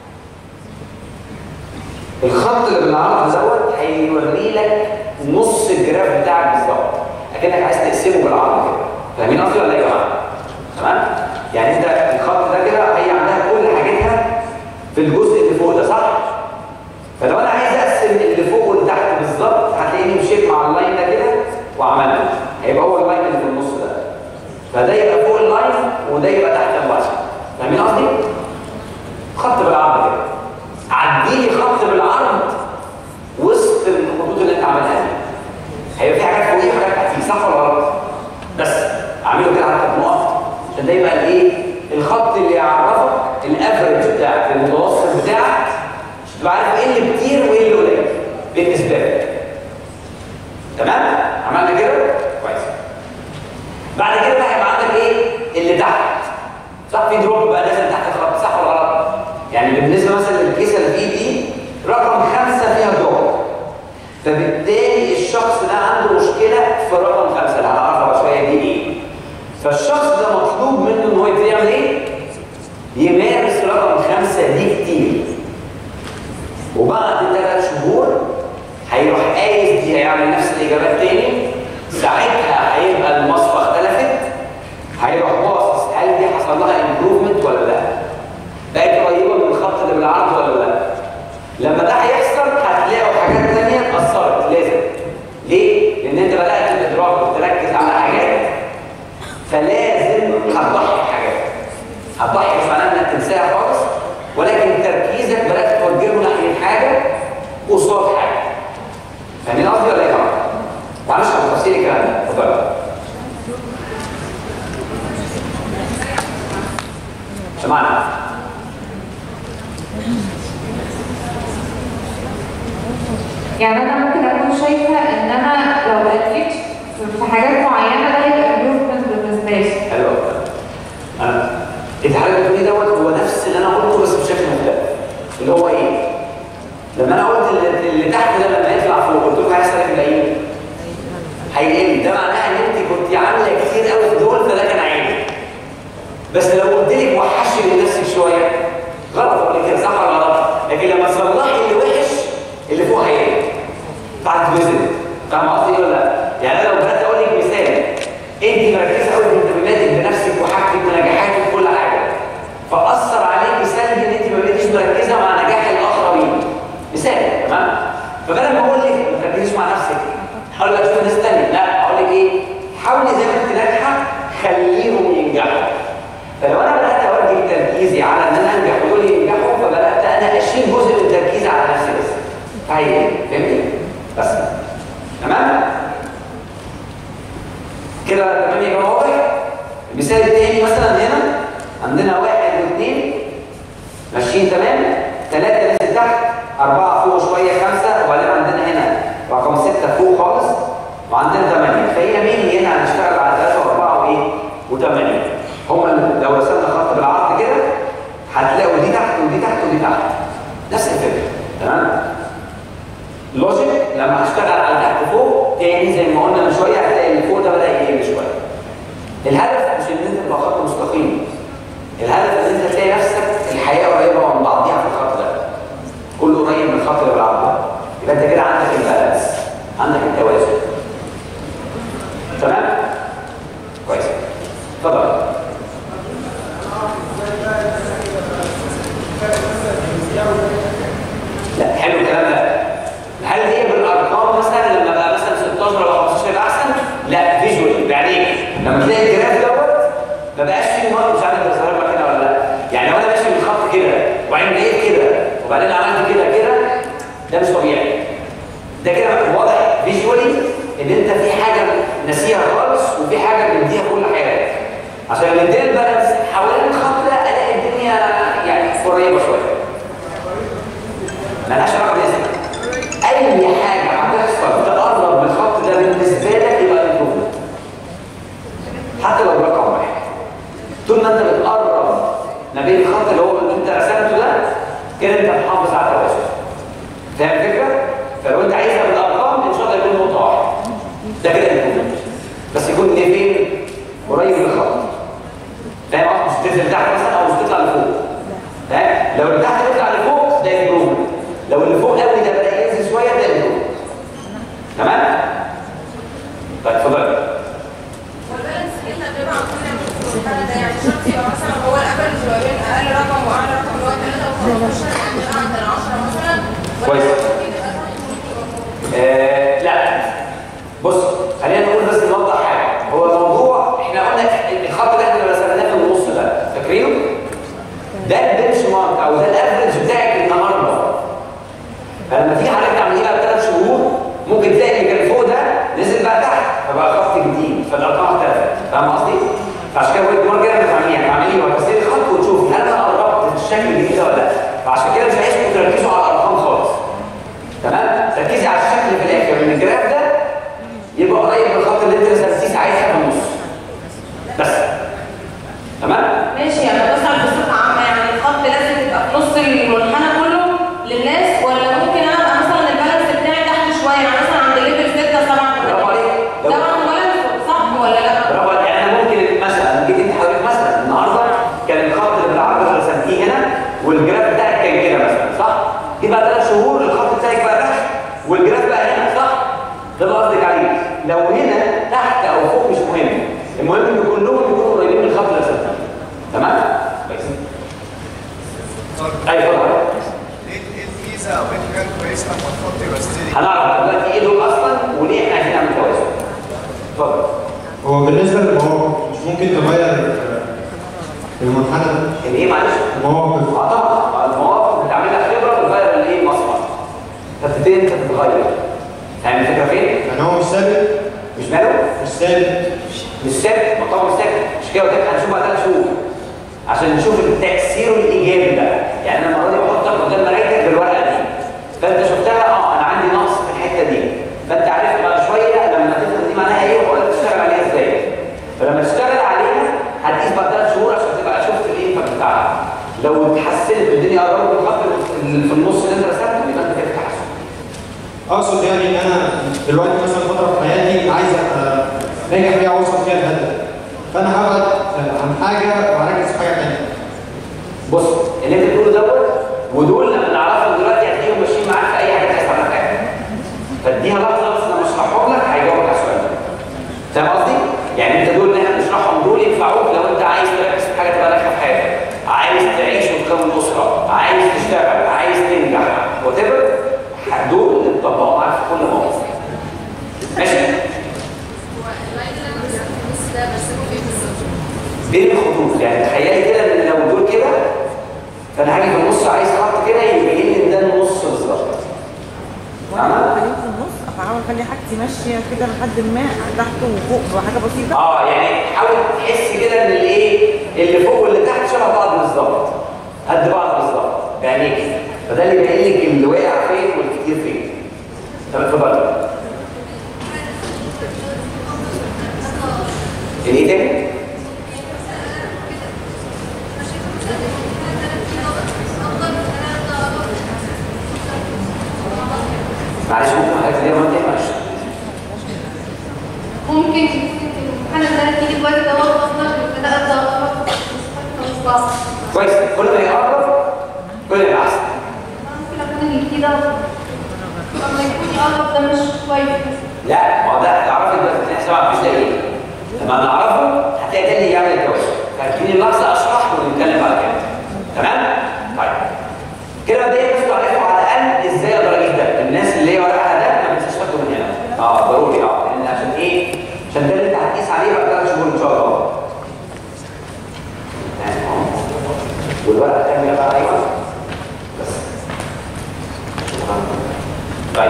الخط اللي بالعرض دوت هيوري لك نص الجراف بتاعك بالظبط اكنك عايز تقسمه بالعرض كده فاهمين قصدي ولا ايه يا جماعه تمام يعني انت الخط ده كده هي عندها كل حاجتها في الجزء اللي فوق ده صح فلو انا عايز اقسم اللي فوق والتحت بالظبط هتلاقيني مشيت مع اللاين ده كده وعملته هيبقى هو اللاين اللي في النص ده فده يبقى فوق اللاين وده يبقى تحت اللاين فاهمين قصدي؟ خط بالعرض كده عدي لي خط بالعرض وسط الخطوط اللي انت عاملها دي هيبقى في حاجات فوقيه وحاجات تحتيه صح ولا غلط؟ بس اعمله كده على نقط عشان ده يبقى الايه؟ الخط اللي يعرفك الافرج بتاعك المتوسط بتاعك عشان تبقى عارف ايه اللي كتير وايه اللي قليل بالنسبه لك تمام؟ عملنا كده؟ كويس بعد كده بقى هيبقى عندك ايه؟ اللي تحت صح في دروب بقى نازل تحت الخط صح ولا غلط؟ يعني بالنسبه مثلا للكيسه اللي في دي رقم خمسه فيها دروب فبالتالي الشخص ده عنده مشكله في رقم خمسه اللي هنعرفها بعد شويه دي ايه؟ فالشخص ده مطلوب منه ان هو يبتدي يعمل ايه؟ يمارس رقم خمسه دي كتير وبعد ثلاث شهور هيروح قايس دي هيعمل نفس الاجابات تاني ساعتها هيبقى المصفى اختلفت هيروح باصص هل دي حصل لها امبروفمنت ولا لا؟ بقت قريبه من الخط اللي بالعرض ولا لا؟ لما ده هيحصل هتلاقوا حاجات ثانيه اتاثرت لازم ليه؟ لان انت بدات الادراك وتركز على حاجات فلازم هتضحي بحاجات هتضحي مش معناه انك تنساها خالص ولكن تركيزك بدات توجهه ناحيه حاجه قصاد حاجه فاهمين قصدي ولا ايه يا جماعه؟ معلش على تفاصيل الكلام ده اتفضل سمعنا يعني انا ممكن اكون شايفه ان انا لو اديت في حاجات معينه ده هيبقى امبروفمنت بالنسبه لي حلو قوي انا انت حضرتك بتقولي دوت هو نفس اللي انا قلته بس بشكل مختلف اللي هو ايه؟ ماشيين تمام ثلاثة نزل تحت أربعة فوق شوية خمسة وبعدين عندنا هنا رقم ستة فوق خالص وعندنا ثمانية فهي مين هنا هنشتغل على ثلاثة وأربعة وإيه وثمانية هما اللي- لو رسمنا خط بالعرض كده هتلاقوا دي تحت ودي تحت ودي تحت نفس الفكرة تمام لوجيك لما هشتغل على تحت فوق تاني زي ما قلنا من شوية هتلاقي اللي فوق ده بدأ يقل شوية الهدف مش ان انت تبقى خط مستقيم الهدف ان انت تلاقي نفسك الحياه قريبه من بعضيها في الخط ده كله قريب من الخط اللي بالعرض ده يبقى انت كده عندك البالانس عندك التوازن تمام كويس اتفضل لا حلو الكلام ده هل هي بالارقام مثلا لما بقى مثلا 16 ولا 15 يبقى احسن؟ لا فيجوالي بعدين لما تلاقي الجراف دوت ما بقاش فيه مرض مش عارف بظهر لك هنا ولا لا يعني لو انا ماشي بالخط كده وبعدين لقيت كده وبعدين عملت كده كده ده مش طبيعي ده كده واضح فيجوالي ان انت في حاجه ناسيها خالص وفي حاجه مديها كل حاجه عشان نديها البالانس حوالين الخط ده الاقي الدنيا يعني قريبه شويه ملهاش علاقه باسمك اي حاجه هتحصل تقرب من الخط ده بالنسبه لك يبقى امبروفمنت حتى لو رقم واحد طول ما انت بتقرب ما بين الخط اللي هو اللي انت رسمته ده كده انت محافظ على التوازن فاهم الفكره؟ فلو انت عايزها بالارقام ان شاء الله يكون نقطه واحده ده كده امبروفمنت بس يكون ايه فين؟ قريب من الخط فاهم قصدي؟ مش تنزل تحت مثلا او مش تطلع لفوق فاهم؟ لو اللي تحت يطلع لفوق ده امبروفمنت لو اللي فوق قوي ده بدا ينزل شويه ده امبروفمنت تمام؟ طيب اتفضل والبالانس احنا بنبقى عاوزين نعمل في المرحله ده يعني شرط يبقى مثلا هو الافرج ما بين اقل رقم واعلى رقم اللي هو 3 و 15 يعني نبقى عندنا 10 مثلا ولا كويس. ممكن يبقى رقم آه لا بص خلينا نقول بس نوضح حاجه هو الموضوع احنا قلنا الخط اللي احنا رسمناه في النص ده فاكرينه؟ ده البنش مارك او ده الافرج بتاعك النهارده فلما تيجي حضرتك تعمليه بقى بثلاث شهور ممكن تلاقي اللي كان فوق ده نزل بقى تحت فبقى خط جديد فالارقام اختلفت فاهم قصدي؟ فعشان كده بقول المره الجايه بتعمليها تعملي وتكسري الخط وتشوفي هل انا قربت الشكل الجديد ده ولا لا فعشان كده مش عايزكم تركزوا على الارقام خالص تمام؟ ركزي على الشكل في الاخر من الجراف ده يبقى قريب من الخط اللي انت رسمتيه ساعتها في النص بس تمام؟ ماشي يعني مثلا بصفة عامة يعني الخط لازم يبقى في نص المنحنى كله للناس ولا ممكن انا ابقى مثلا البالانس بتاعي تحت شوية يعني مثلا عند ليفل 6 7 برافو عليك. ده برضه بالانس صح ولا لا؟ برافو عليك. يعني انا ممكن مثلا جيت انت حضرتك مثلا النهارده كان الخط اللي بالعرض اللي رسمتيه هنا والجراف بتاعك كان كده مثلا صح؟ دي بقى ثلاث شهور الخط بتاعك بقى تحت والجراف بقى هنا صح؟ ده اللي قصدك عليه لو هنا تحت او فوق مش مهم المهم ان كلهم يكونوا قريبين من الخط اللي رسمتيه تمام؟ كويس ايوه اتفضل ايه ايه الميزه او ايه الحاجه الكويسه لما الخط يبقى ستيري هنعرف دلوقتي ايه دول اصلا وليه احنا عايزين نعمل توازن اتفضل هو بالنسبة للمواقف مش ممكن تغير المنحنى ده الايه معلش؟ المواقف اه طبعا المواقف بتعمل لك خبره بتغير الايه المصنع فبتبتدي انت تتغير فاهم الفكره فين؟ يعني هو مش ثابت مش ماله؟ مش ثابت مش ثابت ما طبعا مش ثابت مش كده قلت لك هنشوف بعد ثلاث شهور عشان نشوف تاثيره الايجابي بقى يعني انا المره دي بحطك قدام مرايتك بالورقه دي فانت شفتها اه انا عندي نقص في الحته دي فانت عرفت بعد شويه لما تفهم دي معناها ايه وقلت تشتغل عليها ازاي فلما تشتغل عليها هتقيس بعد ثلاث شهور عشان تبقى شفت الانفاكت بتاعها لو اتحسنت والدنيا قربت من الخط اللي في النص اللي انت رسمته يبقى انت كده في تحسن اقصد يعني ان انا دلوقتي مثلا فتره في حياتي عايز ابقى ناجح فيها واوصل فيها الهدف فانا هبعد عن حاجه وهركز في حاجه ثانيه بص اللي انت بتقوله دوت ودول لما نعرفهم دلوقتي هتلاقيهم ماشيين معاك في اي حاجه عايز تعمل حاجه فاديها لحظه بس لما اشرحهم لك هيجاوبك على السؤال ده فاهم قصدي؟ يعني انت دول اللي احنا بنشرحهم دول ينفعوك لو انت عايز تركز في حاجه تبقى ناجحه في حياتك عايز تعيش وتكون اسره عايز تشتغل عايز تنجح وات دول اللي تطبقوا معاك في كل موقف ماشي هو اللاين اللي انا رسمته في النص ده برسمه فين بالظبط؟ بين الخطوط يعني تخيلي كده ان لو دول كده فانا هاجي في النص عايز خط كده يبين لي ان ده النص بالظبط وانا تمام؟ خليه في النص احاول اخلي حاجتي ماشيه كده لحد ما تحت وفوق بحاجه بسيطه اه يعني حاول تحس كده ان الايه اللي فوق واللي تحت شبه بعض بالظبط قد بعض بالظبط بعينيك فده اللي باين لك اللي واقع فين والكتير فين طب اتفضل الايه تاني؟ معلش ممكن حضرتك ليه ما معلش ممكن الامتحان ده تيجي الوقت ده وقت افضل من كده ابدا مش بعض كويس كل ما يقرب كل ما يبقى احسن ممكن اكون كده لما يكون يقرب ده مش كويس لا ما هو ده تعرفي دلوقتي احنا سبعة مش لاقيين لما نعرفه هتلاقي ده اللي يعمل التوازن فهتجيني اللحظه اشرح ونتكلم بعد كده تمام؟ طيب كده مبدئيا بس تعرفوا على الاقل ازاي اقدر اجيب ده الناس اللي هي ورقها ده ما تنساش تاخده من هنا اه ضروري اه لان عشان ايه؟ عشان ده اللي انت هتقيس عليه بعد ثلاث شهور ان شاء الله تمام اهو والورقه الثانيه بقى ايوه بس شكرا طيب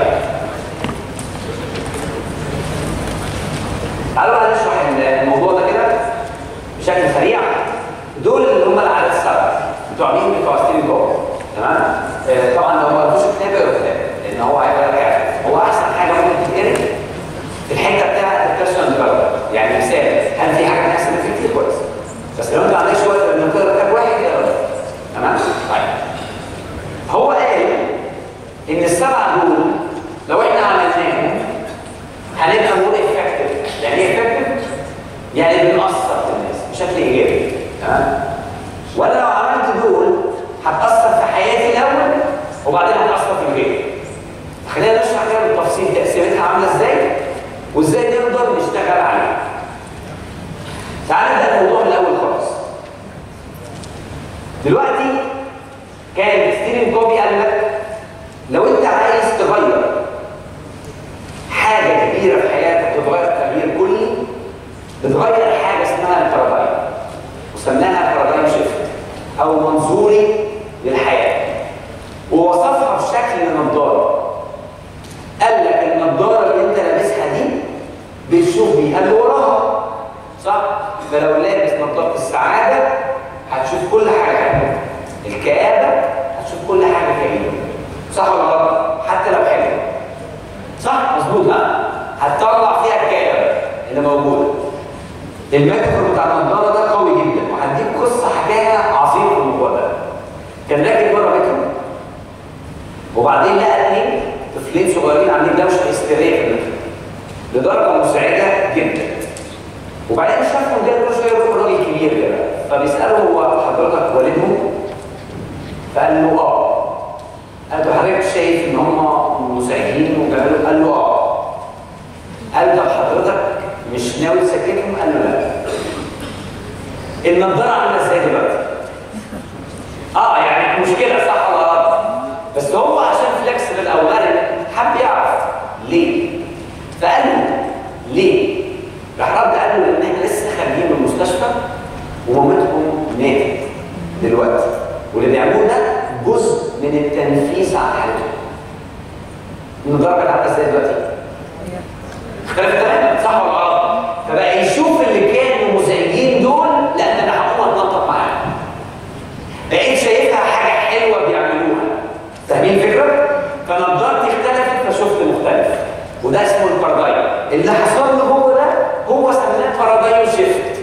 تعالوا بقى نشرح الموضوع ده كده بشكل سريع دول اللي هم العدد السبعه بتوع مين بتوع ستيفن جوب تمام آه طبعا لو ما قريتوش الكتاب اقرا الكتاب لان هو هيبقى لك يعني هو احسن حاجه ممكن تتقرا في الحته بتاعت البيرسونال ديفلوبمنت يعني مثال هل في حاجه احسن من كتير كويس بس لو انت ما عندكش وقت انك تقرا كتاب واحد اقرا ده. تمام طيب هو قال ان السبعه دول لو احنا عملناهم هنبقى مور افكتيف يعني ايه افكتيف يعني بنأثر في الناس بشكل ايجابي تمام وانا لو عملت دول هتأثر في حياتي الاول وبعدين هتأثر في الغير خلينا نشرح كده بالتفصيل تأثيراتها عامله ازاي وازاي نقدر نشتغل عليها تعالى نبدأ الموضوع من الاول خالص دلوقتي كان ستيفن كوبي قال لك لو انت عايز تغير حاجه كبيره في حياتك تتغير تغيير كلي بتغير حاجه اسمها البارادايم وسماها بارادايم شيفت او منظوري للحياه ووصفها بشكل نظاره قال لك النظاره اللي انت لابسها دي بتشوف بيها اللي وراها صح فلو لابس نظاره السعاده هتشوف كل حاجه حلوه الكآبه هتشوف كل حاجه كئيبه صح ولا غلط حتى لو حلوه صح مظبوط ها هتطلع فيها الكآبه اللي موجوده الميتافور بتاع النضاره ده قوي جدا وهديك قصه حكايه عظيمه في الموضوع ده كان راكب مره مترو وبعدين لقى اثنين طفلين صغيرين عاملين دوشه هستيريه في المترو لدرجه مسعده جدا وبعدين شافهم كده كل شويه يروح راجل كبير كده فبيساله هو حضرتك والدهم فقال له اه قال له حضرتك شايف ان هم مسعدين وجمالهم قال له اه قال له حضرتك مش ناوي تسكتهم قال له لا النضاره عامله ازاي دلوقتي اه يعني مشكله صح ولا غلط بس هو عشان فلكسبل او مرن حب يعرف ليه فقال له ليه راح رد قال له لان احنا لسه خارجين من المستشفى ومامتهم ماتت دلوقتي واللي بيعملوه ده جزء من التنفيذ على حالتهم النضاره كانت عامله ازاي دلوقتي اختلف تماما صح ولا غلط فبقى يشوف اللي كانوا مزعجين دول لا ده انا هقوم اتنطط معاهم بقيت شايفها حاجه حلوه بيعملوها فاهمين الفكره فنضارتي اختلفت فشفت مختلف وده اسمه البارادايم اللي حصل له هو ده هو سماه بارادايم شيفت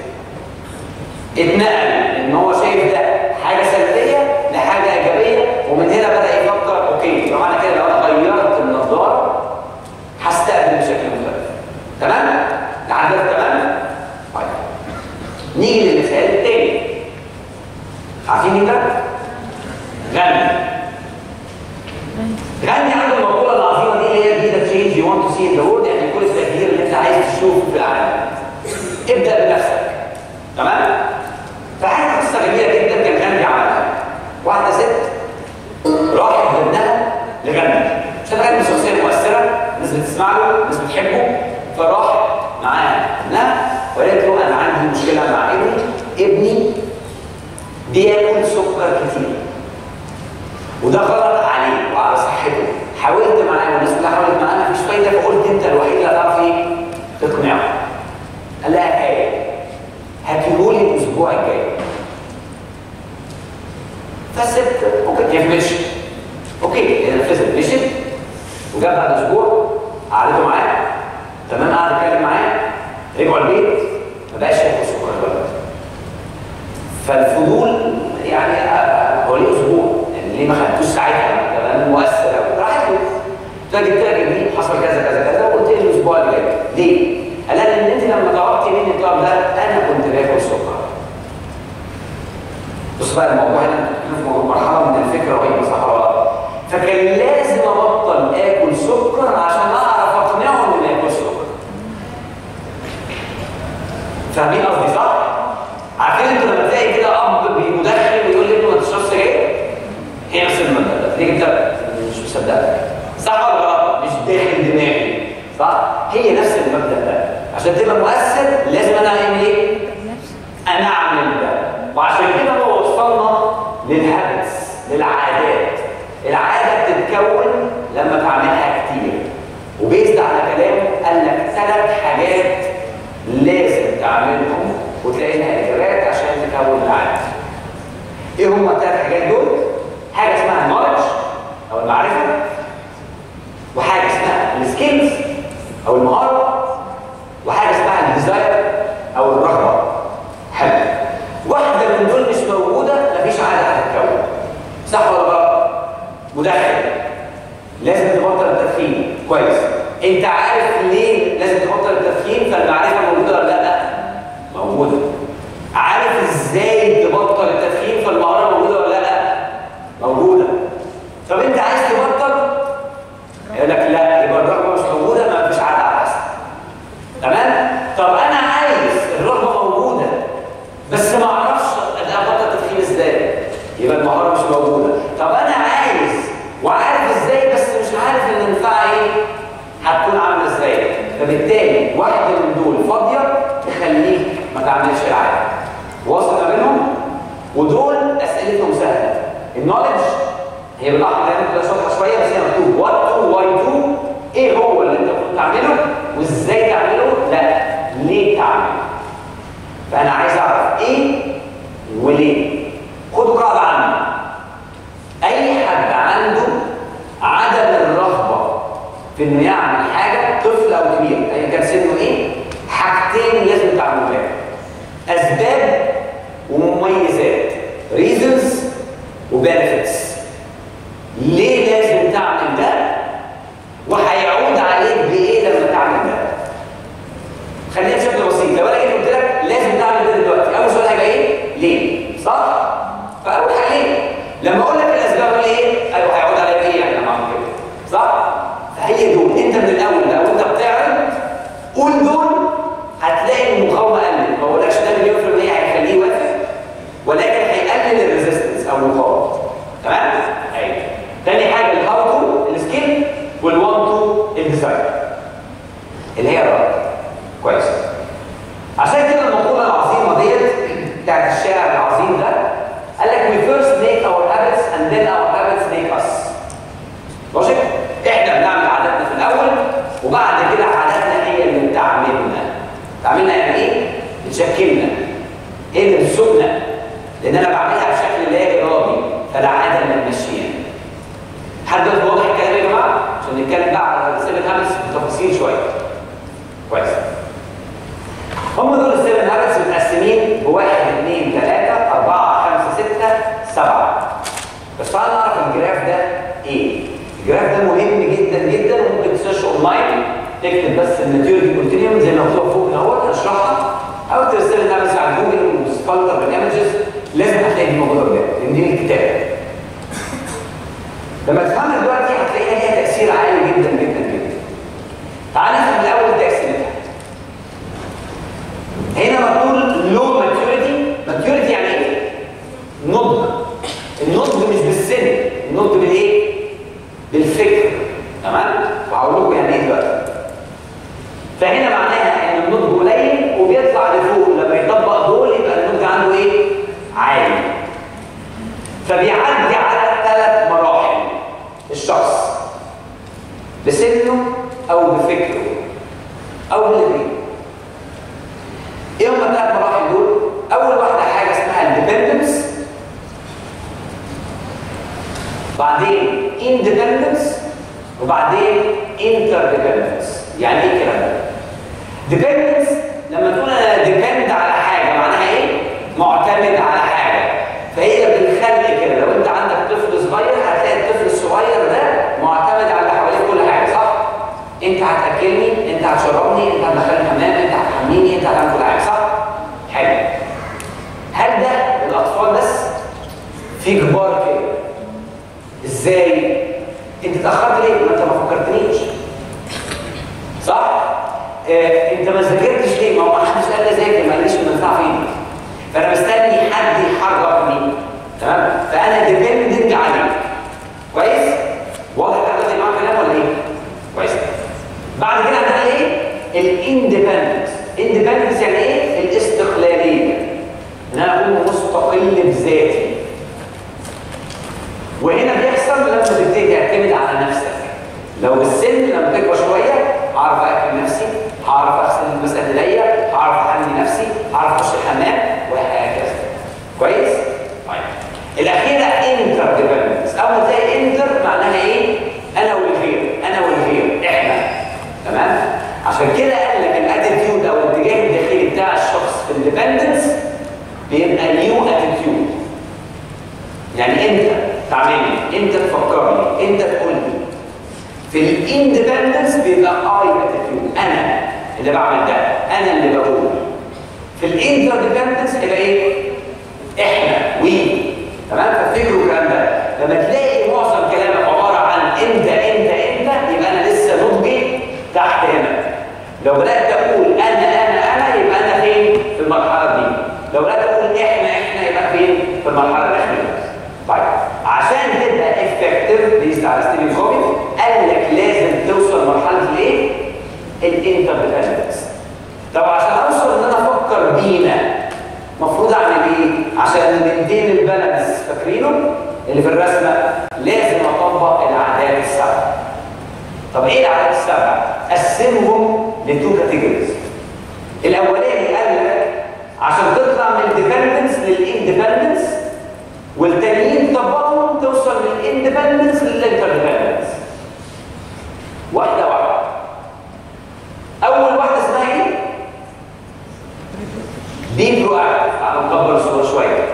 اتنقل ان هو شايف ده حاجه سلبيه لحاجه ايجابيه ومن هنا بدا يفكر اوكي يبقى معنى كده لو انا غيرت النضاره هستقبل بشكل مختلف تمام؟ لحد ده تمام؟ طيب نيجي للمثال التاني عارفين مين ده؟ غني غني عنده المقوله العظيمه دي اللي هي be the change you want to see in the world يعني كل التغيير اللي انت عايز تشوفه في العالم ابدا بنفسك تمام؟ فحاجه قصه جميله جدا كان غني عملها واحده ست راحت بابنها لغني عشان غني شخصيه مؤثره الناس بتسمع له الناس بتحبه فراح معاه ابنها وقالت له انا عندي مشكله مع ابني ابني بياكل سكر كتير وده غلط عليه وعلى صحته حاولت معاه والناس كلها حاولت معاه مفيش فايده فقلت انت الوحيد اللي هتعرف ايه تقنعه قال لها ايه هاتيهولي الاسبوع الجاي فالست ممكن هي مشي اوكي هي نفذت مشيت وجاب بعد اسبوع قعدته معاه تمام قعد اتكلم معاه رجعوا البيت ما بقاش ياكل سكر الولد فالفضول يعني آه، هو ليه اسبوع يعني ليه ما خدتوش ساعتها كمان مؤثر قوي راحت له قلت لها جبت لك ابني حصل كذا كذا كذا وقلت لي الاسبوع اللي جاي ليه؟ قال لها ان انت لما طلبتي مني الطلب ده انا كنت باكل سكر بص بقى الموضوع هنا بتتكلم في مرحله من الفكره رهيبه صح ولا لا؟ فكان لازم ابطل اكل سكر عشان اعرف اقنعهم ان اكل سكر فاهمين قصدي صح؟ عارفين انتوا لما تلاقي كده اب بيدخن ويقول لابنه ما تشربش سجاير؟ هي نفس المبدا ده تيجي انت مش مصدقك صح ولا غلط؟ مش داخل دماغي صح؟ هي نفس المبدا ده عشان تبقى مؤثر لازم انا اعمل ايه؟ انا اعمل ده وعشان كده هو وصلنا للهابتس للعادات العاده بتتكون لما تعملها كتير وبيزد على كلامه قال لك ثلاث حاجات لازم تعملهم وتلاقي لها اجابات عشان تكون العاده ايه هم الثلاث حاجات دول حاجه اسمها النولج او المعرفه وحاجه اسمها السكيلز او المهاره وحاجه اسمها الديزاير او الرغبه حلو واحده من دول مش موجوده مفيش عاده هتتكون صح ولا غلط مدخن لازم تبطل التدخين كويس انت عارف ليه لازم تبطل التدخين فالمعرفه موجوده ولا لا موجوده عارف ازاي تبطل التدخين فالمهاره موجوده ولا لا موجوده طب انت عايز تبطل يقول لك لا يبقى الرغبه مش موجوده ما فيش عاده على الحسن تمام طب انا عايز الرغبه موجوده بس ما اعرفش انا ابطل التدخين ازاي يبقى المهاره مش موجوده طب انا عايز وعارف ازاي بس مش عارف ان الانفعه ايه هتكون عامله ازاي فبالتالي واحده من دول فاضيه تخليك ما تعملش العاده واصل ما بينهم ودول اسئلتهم سهله النولج هي بالاحمر دايما بتبقى واضحه شويه بس هي مكتوب وات تو واي تو ايه هو اللي انت المفروض تعمله وازاي تعمله لا ليه تعمله فانا عايز اعرف ايه وليه خدوا قاعده عني اي حد عنده عدم الرغبه في انه يعمل حاجه طفل او كبير ايا كان سنه ايه حاجتين لازم تعملوا اسباب ومميزات reasons وبنفيتس ليه لازم تعمل ده وهيعود عليك بايه لما تعمل ده خلينا بشكل بسيط لو انا جيت قلت لك لازم تعمل ده دلوقتي اول سؤال هيبقى ايه ليه صح فاول حاجه ليه لما اقول لك الاسباب اقول ايه ايوه هيعود عليك ايه يعني لما اعمل كده صح فهي دول انت من الاول لو انت بتعرض قول دول هتلاقي المقاومه قلت ما بقولكش ده مليون في المية هيخليه يوافق ولكن هيقلل الريزيستنس او المقاومه تمام؟ ايوه تاني حاجه الهاو تو السكيل والوان تو الديزاين اللي هي الرد كويس عشان كده المقوله العظيمه ديت بتاعت الشاعر العظيم ده قال لك we first make our habits and then our habits make us لوجيك؟ احنا بنعمل عاداتنا في الاول وبعد كده عاداتنا هي اللي بتعملنا تعملنا يعني ايه؟ بتشكلنا ايه اللي بتسوقنا؟ لان انا بعملها بشكل لا ارادي فالعاده اللي ماشيين حد دلوقتي واضح الكلام يا جماعه؟ عشان نتكلم بقى على السيفن هابتس بتفاصيل شويه كويس هم دول السيفن هابتس متقسمين بواحد اثنين ثلاثه اربعه خمسه سته سبعه بس تعالى نعرف الجراف ده ايه؟ الجراف ده مهم جدا جدا وممكن تسيرش اونلاين تكتب بس الماتيوريتي كونتينيوم زي ما مكتوب فوق اهوت هشرحها او ترسل لها على جوجل وتفلتر بالايمجز لازم هتلاقي دي موجوده قدامك لان دي الكتاب لما تفهمها دلوقتي هتلاقيها ليها تاثير عالي جدا جدا جدا تعال نفهم الاول تاثيرها هنا مكتوب لو ماتيوريتي ماتيوريتي يعني ايه؟ نضج النضج مش بالسن النضج بالايه؟ بالفكر تمام؟ وهقول لكم يعني ايه دلوقتي فهنا معناها ان النضج قليل وبيطلع لفوق لما يطبق دول يبقى النضج عنده ايه؟ عالي فبيعدي على ثلاث مراحل الشخص بسنه او بفكره او بالاثنين ايه هم الثلاث مراحل دول؟ اول واحده حاجه اسمها الديبندنس بعدين اندبندنس وبعدين انترديبندنس يعني ايه الكلام ده؟ ديبندنس لما تقول انا ديبند على حاجه معناها ايه؟ معتمد على حاجه فهي بالخلق كده لو انت عندك طفل صغير هتلاقي الطفل الصغير ده معتمد على اللي حواليه في كل حاجه صح؟ انت هتاكلني انت هتشربني انت هتدخلني الحمام انت هتحميني انت هتعمل كل حاجه صح؟ حلو هل ده الاطفال بس؟ في كبار كده ازاي؟ انت اتاخرت ليه؟ ما انت ما فكرتنيش صح؟ آه، انت ما ذاكرتش ليه؟ ما هو ما حدش قال لي ذاكر ما قاليش المنفعه فين فانا مستني حد يحركني تمام؟ فانا ديبندنت عليك كويس؟ واضح كده زي معاك كلام ولا ايه؟ كويس بعد كده عندنا ايه؟ الاندبندنس اندبندنس يعني ايه؟ الاستقلاليه ان انا اكون مستقل بذاتي وهنا بيحصل لما تبتدي تعتمد على نفسك لو بالسن لما تكبر شويه هعرف اكل نفسي هعرف اغسل مثلا ايديا هعرف احمي نفسي هعرف اخش الحمام وهكذا كويس طيب الاخيره انتر ديبندنس اول ما تلاقي انتر معناها ايه انا والغير انا والغير احنا تمام عشان كده قال لك الاتيتيود او الاتجاه الداخلي بتاع الشخص في الديبندنس بيبقى نيو اتيتيود يعني انت تعملني انت تفكرني انت تقول لي في الاندبندنس بيبقى اي اتيتيود انا اللي بعمل ده انا اللي بقول في الانترديبندنس يبقى ايه احنا وي تمام فافتكروا الكلام ده لما تلاقي معظم كلامك عباره عن انت انت انت يبقى انا لسه نضجي تحت هنا لو بدات تقول انا انا انا يبقى انا فين في المرحله دي لو بدات تقول احنا احنا يبقى فين في المرحله الاخيره طيب عشان تبقى افكتيف بيست على ستيفن كوفي قال لك لازم توصل مرحله الايه؟ الانترديبندنس طب عشان اوصل ان انا افكر بينا المفروض اعمل ايه؟ عشان ننتين البالانس فاكرينه؟ اللي في الرسمه لازم اطبق العادات السبعه. طب ايه العادات السبعه؟ قسمهم لتو كاتيجوريز. الاولاني قال لك عشان تطلع من الديبندنس للاندبندنس والتانيين طبقهم توصل من الاندبندنس للانتردبندنس. واحده واحده. اول واحده اسمها ايه؟ بي برو اكتف تعالوا نكبر الصوره شويه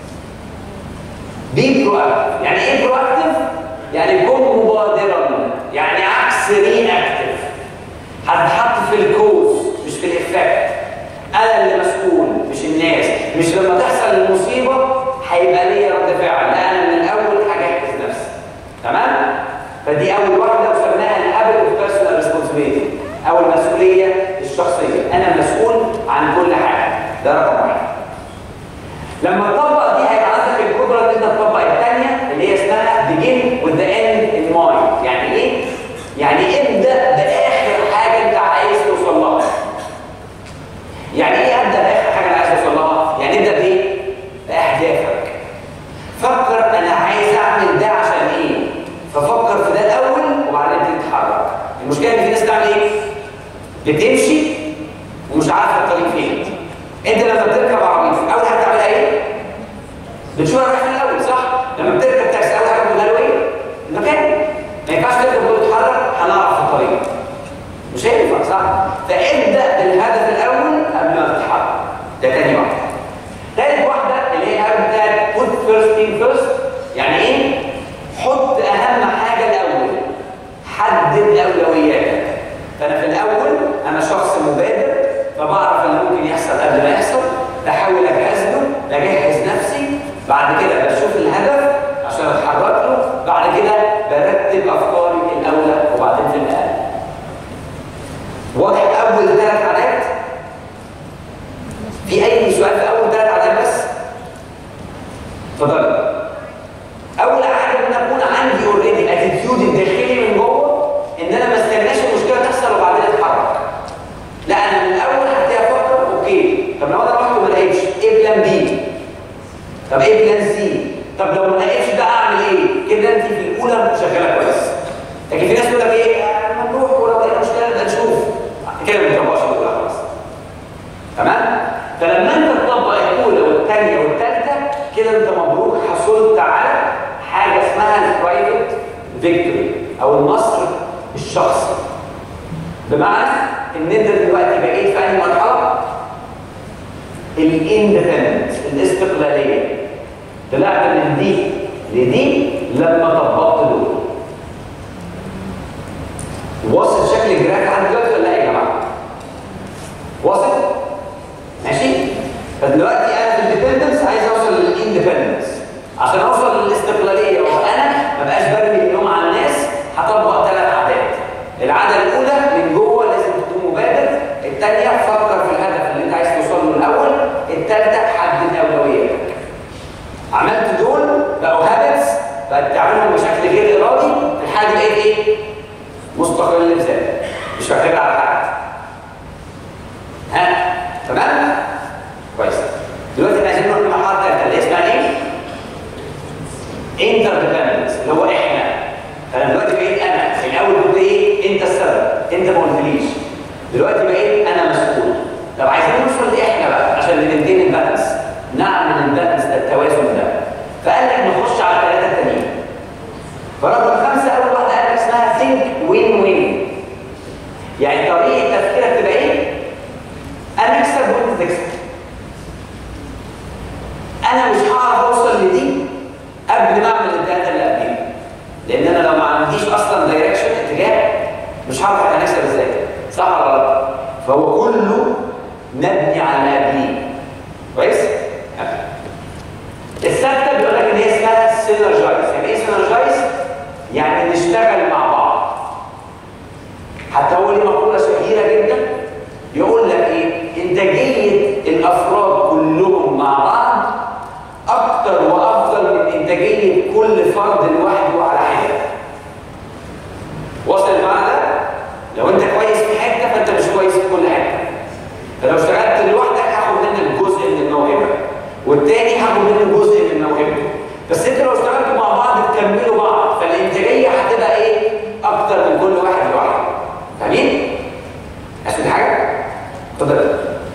بي برو اكتف يعني ايه برو اكتف يعني كن مبادرا يعني عكس ري اكتف هتحط في الكوز مش في الافكت انا اللي مسؤول مش الناس مش لما تحصل المصيبه هيبقى ليا رد فعل لا انا من الاول هجهز نفسي تمام فدي اول واحده وسميناها الهابت اوف بيرسونال ريسبونسبيلتي او المسؤوليه الشخصيه انا مسؤول عن كل حاجه ده رقم واحد لما تطبق دي هيبقى عندك القدره ان انت تطبق الثانيه اللي هي اسمها begin with the end in mind يعني ايه؟ يعني ابدا باخر حاجه انت عايز توصل لها يعني ايه ابدا باخر حاجه انا عايز اوصل لها؟ يعني ابدا بايه؟ باهدافك فكر انا عايز اعمل ده عشان ايه؟ ففكر في ده الاول وبعدين تتحرك المشكله ان في ناس تعمل ايه؟ بتمشي ومش عارفه الطريق فين انت لما بتركب عربيه اول حاجه تعملها ايه؟ بتشوف رايح فين الاول صح؟ لما بتركب تاكسي اول حاجه بتقولها له ايه؟ المكان ما ينفعش تركب وتتحرك هنعرف الطريق مش هينفع صح؟ فابدا بالهدف الاول قبل ما تتحرك ده تاني واحده تالت واحده اللي هي الهدف بتاعت put first thing first يعني ايه؟ حط اهم حاجه الاول حدد اولوياتك فانا في الاول انا شخص مبادر فبعرف اللي ممكن يحصل قبل ما يحصل بحاول اجهز له بجهز نفسي بعد كده بشوف الهدف عشان اتحرك له بعد كده برتب افكاري الاولى وبعدين في الاقل واضح اول ثلاث عادات في اي سؤال في اول ثلاث عادات بس اتفضل اول حاجه ان اكون عندي اوريدي اتيتيود الداخلي من جوه ان انا ما استناش المشكله تحصل وبعدين اتحرك لا انا من الاول هبتدي افكر اوكي طب لو انا رحت وما لقيتش ايه بلان بي طب ايه بلان سي طب لو ما لقيتش ده اعمل ايه كده انت في الاولى شغاله كويس لكن في ناس تقول لك ايه آه، نروح ولو لقينا مشكله نبقى نشوف كده ما بتطبقش الاولى خلاص تمام فلما انت تطبق الاولى والثانيه والثالثه كده انت مبروك حصلت على حاجه اسمها اسمها البرايفت فيكتوري او النصر الشخصي بمعنى ان انت دلوقتي بقيت في انهي مرحله الاندبندنت الاستقلاليه طلعت من دي لدي لما طبقت دول واصل شكل الجراف عندي دلوقتي ولا لا يا جماعه واصل ماشي فدلوقتي انا في الاندبندنس عايز اوصل للاندبندنس عشان اوصل للاستقلاليه وانا ما بقاش برمي اليوم على الناس هطبق ثلاث عادات العاده الاولى من جوه لازم تكون مبادر الثانيه فكر في الهدف اللي انت عايز توصل له الاول الثالثه حدد اولوياتك عملت دول بقوا هابتس بقت تعملهم بشكل غير ارادي في الحاله دي بقيت ايه؟ مستقل بذاتك مش معتمد على حد ها تمام؟ كويس دلوقتي احنا عايزين نروح لمرحله ثالثه اللي اسمها ايه؟ انتر ديبندنس اللي هو احنا فانا دلوقتي بقيت انا في الاول كنت ايه؟ انت السبب انت ما قلتليش دلوقتي بقيت انا مسؤول طب عايزين نوصل لاحنا بقى عشان نمنتين البالانس نعمل البالانس ده التوازن ده فقال لك نخش على الثلاثه التانيين فرقم خمسه اول واحده قال لك اسمها ثينك وين وين يعني طريقه تفكيرك تبقى ايه؟ انا اكسب وانت تكسب انا مش هعرف اوصل لدي قبل ما اعمل الثلاثه اللي قبليهم لان انا لو ما عنديش اصلا دايركشن اتجاه مش هعرف انا هنكسب ازاي صح ولا غلط فهو كله مبني على اللي قبليه كويس الثالثه بيقول لك ان هي اسمها سينرجايز يعني ايه سينرجايز يعني نشتغل مع بعض حتى هو ليه مقوله شهيره جدا يقول لك ايه انتاجيه الافراد كلهم مع بعض اكتر وافضل من انتاجيه كل فرد لوحده على حده وصل المعنى ده لو انت كويس في حته فانت مش كويس في كل حته فلو اشتغلت لوحدك هاخد منك جزء من الموهبه والتاني هاخد منه جزء من موهبته بس انت لو اشتغلتوا مع بعض تكملوا بعض فالانتاجيه هتبقى ايه اكتر من كل واحد لوحده فاهمين عايز تقول حاجه اتفضل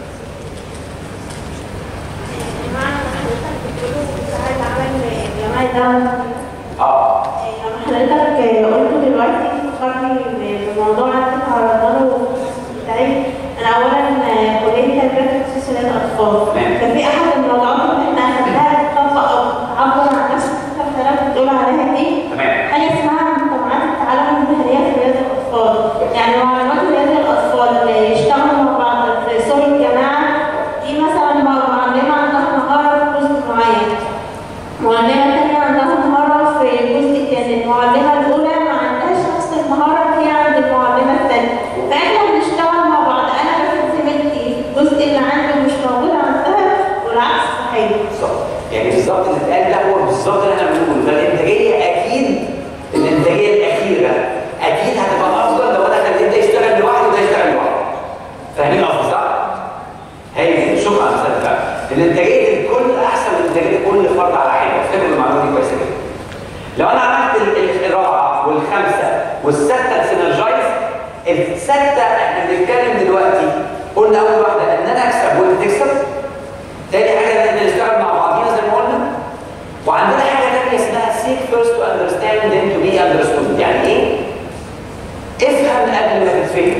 معنى حضرتك بتقولوا ساعات عمل جماعة دعم اه لما حضرتك قلت دلوقتي فكرني بموضوع انت عرضناه بتاعي انا اولا كليه تربيه تخصص الاطفال كان في احد الموضوعات اللي احنا اخدناها تطبق او تعبر عن نفسك انت حضرتك بتقول عليها دي تمام حاجه اسمها مجتمعات التعلم المهنيه في رياضه الاطفال يعني معلمات رياضه الاطفال يشتغلوا مع بعض في سوري الجماعه دي مثلا معلمه عندها مهاره في جزء معين معلمة تانية عندها مهارة في الجزء التاني، المعلمة الأولى ما عندهاش نفس المهارة اللي هي عند المعلمة التانية، فإحنا بنشتغل مع بعض، أنا بفيد زميلتي الجزء اللي عندي مش موجود عندها والعكس صحيح. بالظبط يعني بالظبط اللي اتقال ده هو بالظبط اللي احنا بنقوله فالانتاجيه اكيد الانتاجيه الاخيره اكيد هتبقى افضل لو انا خليت ده يشتغل لوحده وده يشتغل لوحده فاهمين قصدي صح؟ هي دي شكرا على المثال ده الانتاجيه الكل احسن من انتاجيه كل فرد على حده افتكروا المعلومه دي كويسه جدا لو انا عملت ال- الرابعه والخامسه والسته السينرجايز السته احنا بنتكلم دلوقتي قلنا اول واحده ان انا اكسب وانت تكسب تاني حاجه ان احنا نشتغل مع بعضينا زي ما قلنا وعندنا حاجه ثانيه اسمها seek first to understand then to be understood يعني ايه؟ افهم قبل ما تتفهم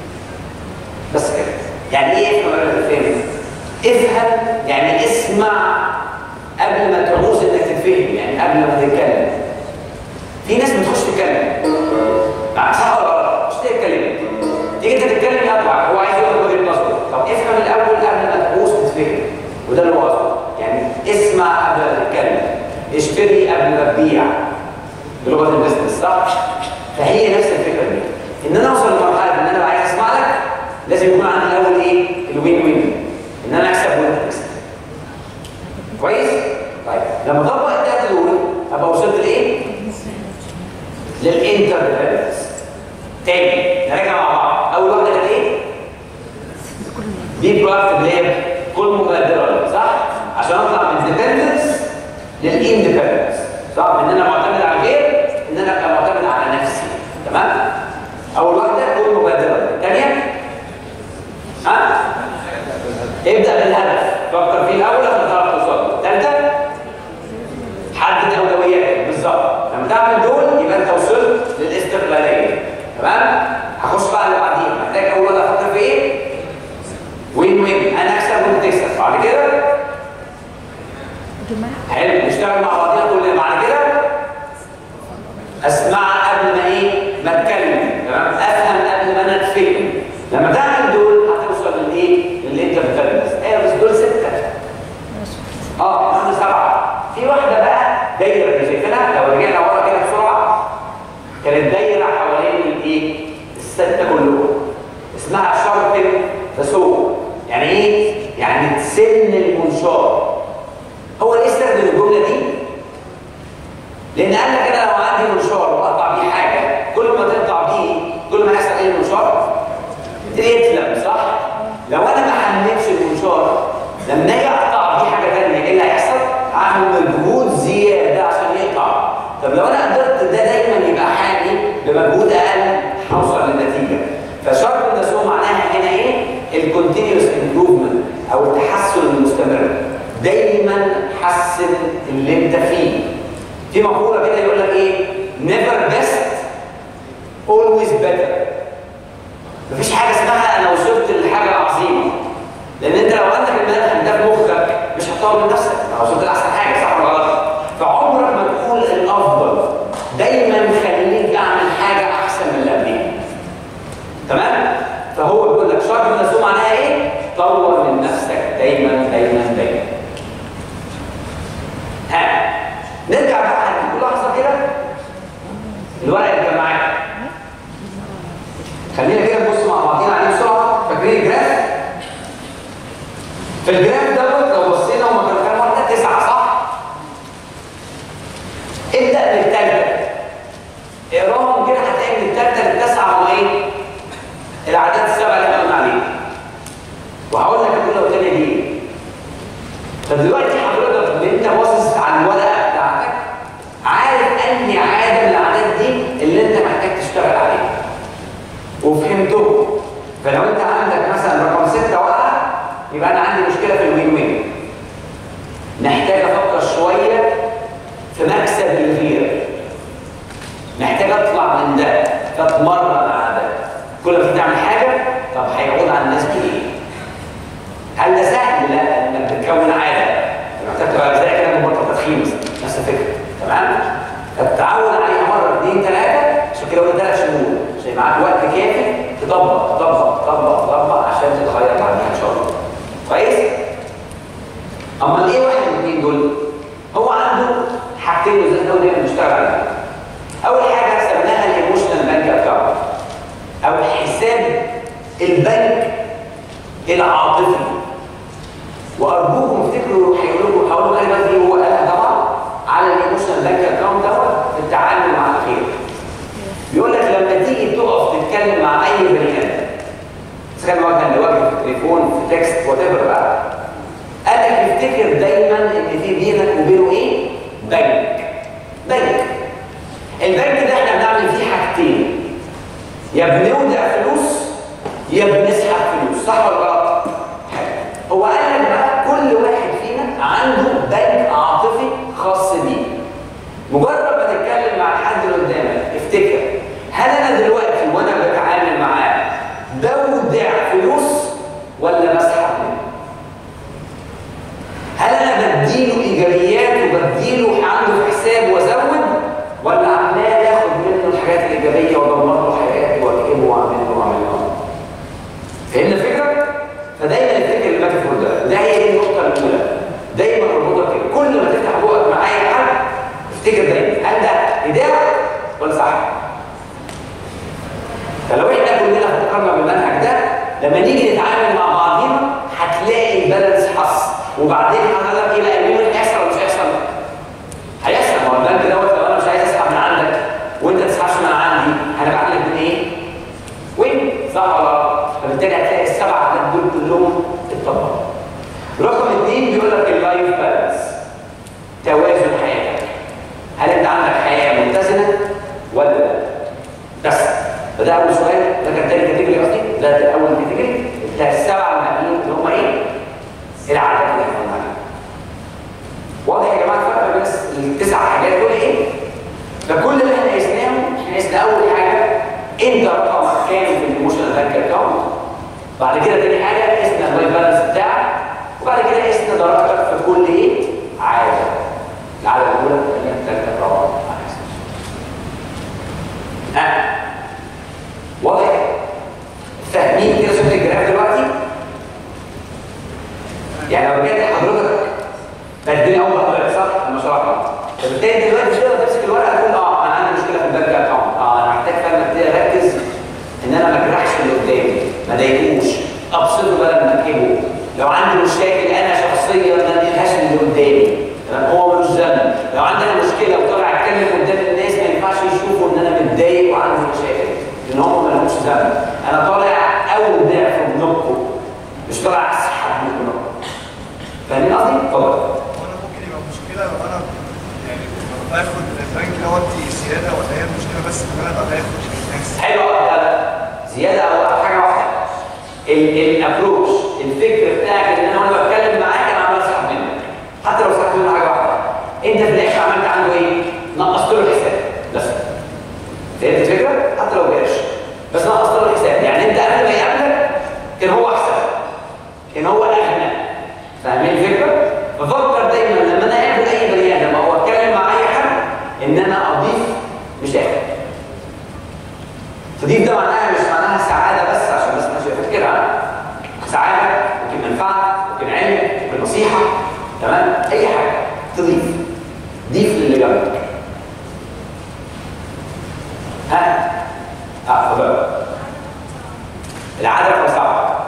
بس كده يعني ايه افهم قبل ما تتفهم؟ افهم يعني اسمع قبل ما تعوز انك تتفهم يعني قبل ما تتكلم في ناس بتخش تتكلم مع صح ولا غلط؟ مش تتكلم تيجي انت تتكلم يقطع هو عايز ياخد وجهه نظره طب افهم الاول قبل ما تعوز تتفهم وده اللي هو قصده يعني اسمع قبل ما تتكلم اشتري قبل ما تبيع بلغه البيزنس صح؟ فهي نفس الفكره دي ان انا اوصل لمرحله ان انا عايز اسمع لك لازم يكون عندي الاول ايه؟ الوين وين ان انا اكسب وانت تكسب كويس؟ طيب لما اطبق الثلاثه دول ابقى وصلت لايه؟ للانتر ديبندنس تاني نراجع مع بعض اول واحده كانت ايه؟ دي براكت بليم كل مبادره صح؟ عشان اطلع من ديبندنس للاندبندنس صح؟ من ان انا معتمد على الغير ان انا ابقى معتمد على نفسي تمام؟ اول واحده كل مبادره الثانيه ها؟ ابدا بالهدف فكر فيه الاول عشان تعرف توصل له الثالثه حدد اولوياتك بالظبط لما لان قال لك انا لو عندي منشار واقطع بيه حاجه كل ما تقطع بيه كل ما يحصل ايه المنشار يتلم صح لو انا ما حملتش المنشار لما اجي اقطع بيه حاجه ثانيه ايه اللي هيحصل اعمل مجهود زياده عشان يقطع طب لو انا قدرت ده دايما يبقى حامي بمجهود اقل هوصل للنتيجه فشرط النسوء معناها هنا ايه الكونتينيوس امبروفمنت او التحسن المستمر دايما حسن اللي انت فيه في مقوله كده يقول لك ايه never best always better مفيش حاجه اسمها انا وصلت لحاجه عظيمه لان انت لو عندك المنهج ده في مخك مش هتطور من نفسك انا وصلت لاحسن حاجه صح ولا غلط فعمرك ما تقول الافضل دايما خليك اعمل حاجه احسن من اللي قبليها تمام فهو بيقول لك شرط من النسوم معناها ايه طور من نفسك دايما دايما دايما ها نرجع بقى هديكوا لحظه كده الورق اللي كان معاك خلينا كده نبص مع بعضينا عليه بسرعه فاكرين الجراف في الجراف دوت لو بصينا هما كانوا كام واحده تسعه صح ابدا بالثالثه اقراهم كده هتلاقي من الثالثه للتسعه هما ايه الاعداد السبعه اللي احنا قلنا عليها وهقول لك الاولى والثانيه دي ايه طب دلوقتي حضرتك اللي انت باصص على الورقه بتاعتك عارف انهي عاده من العادات دي اللي انت محتاج تشتغل عليها وفهمته فلو انت عندك مثلا رقم ستة وقع يبقى انا عندي مشكله في الوين وين محتاج افكر شويه في مكسب الغير محتاج اطلع من ده فاتمرن على ده كل ما تعمل حاجه طب هيعود على الناس بايه؟ هل ده سهل؟ لا انك تكون عاده محتاج تبقى زي كده مبطل تدخين مثلا نفس الفكره تمام؟ فالتعود عليها مره اثنين ثلاثه عشان كده قلنا ثلاث شهور عشان يبقى معاك وقت كافي تطبق تطبق تطبق تطبق عشان تتغير بعديها ان شاء الله كويس؟ اما ايه واحد من الاثنين دول؟ هو عنده حاجتين بالذات قوي دايما بنشتغل عليهم اول حاجه سميناها الايموشنال بانك اكونت او حساب البنك العاطفي وارجوكم افتكروا هيقول لكم هقول كلمه دي هو قالها طبعا على الايموشنال بانك اكونت دوت في التعامل مع الخير بيقول لك لما تيجي تقف تتكلم مع اي بني ادم اذا كان وجها لوجه في التليفون في تكست وات ايفر بقى قال لك افتكر دايما ان في بينك وبينه ايه؟ بنك بنك البنك ده احنا بنعمل فيه حاجتين يا بنودع فلوس يا بنسحب فلوس صح ولا غلط؟ هو قال لك بقى كل واحد فينا عنده بنك عاطفي خاص بيه مجرد ما تتكلم مع الحد اللي قدامك افتكر هل انا دلوقتي وانا بتعامل معاه بودع فلوس ولا بسحب منه؟ هل انا بديله ايجابيات وبديله عنده في حساب وازود ولا عمال اخد منه الحاجات الايجابيه وادمر له حياته واكئبه واعمل له واعمل له فهمنا الفكره؟ فدايما افتكر الميتافور ده ده هي دي النقطه الاولى دايما اربطها كده كل ما تفتح بقك مع اي حد افتكر دايما هل ده ايداع ولا صح؟ فلو احنا كلنا فكرنا بالمنهج ده لما نيجي نتعامل مع بعضينا هتلاقي البالانس حصل وبعدين هقول لك ايه لا الميموري هيحصل ولا مش هيحصل؟ هيحصل ما هو البنك دوت لو انا مش عايز اسحب من عندك وانت ما تسحبش من عندي هنبعت لك من ايه؟ وين؟ صح ولا غلط؟ فبالتالي هتلاقي السبع عدد دول كلهم اتطبقوا. رقم اثنين بيقول لك اللايف بالانس توازن حياتك. هل انت عندك حياه متزنه ولا لا؟ بس فده اول سؤال ده كان تاني كاتيجوري قصدي ده ده اول كاتيجوري ده السبع المهمين اللي هم ايه؟ العدد اللي احنا قلنا عليه. واضح يا جماعه الفرق بين التسع حاجات دول ايه؟ فكل اللي احنا قسناهم احنا قسنا اول حاجه انت رقمك كام في الايموشنال بانك اكونت بعد كده تاني حاجه قسنا اللايف بالانس بتاعك وبعد كده قسنا درجتك في كل ايه؟ عاده العاده الاولى الثانيه الثالثه الرابعه ها واضح؟ فاهمين كده صوت الجراف دلوقتي؟ يعني لو رجعت حضرتك فالدنيا اول حضرتك صح لما شرحنا فبالتالي دلوقتي تقدر تمسك الورقه تقول اه انا عندي مشكله في البنك اكونت اه انا محتاج فعلا ابتدي اركز ان انا ما اجرحش اللي قدامي ما اضايقوش ابسط دوت زياده ولا هي المشكله بس ان انا ابقى باخد الناس حلو قوي لا لا زياده او حاجه واحده الابروش الفكر بتاعك ان انا وانا بتكلم معاك انا عمال اسحب منك حتى لو سحبت منه حاجه واحده انت في الاخر عملت عنده ايه؟ نقصت له الحساب بس فهمت الفكره؟ حتى لو جاش بس نقصت له الحساب يعني انت قبل ما يقابلك كان هو احسن كان هو اغنى فاهمين الفكره؟ بفكر دايما لما انا اقابل اي بني ادم او اتكلم مع اي حد ان انا اضيف مش اخر تضيف ده معناها مش معناها سعاده بس عشان بس الناس يفكرها سعاده ممكن منفعه ممكن علم ممكن نصيحه تمام اي حاجه تضيف ضيف للي جنبك ها اه اتفضل العدد رقم سبعه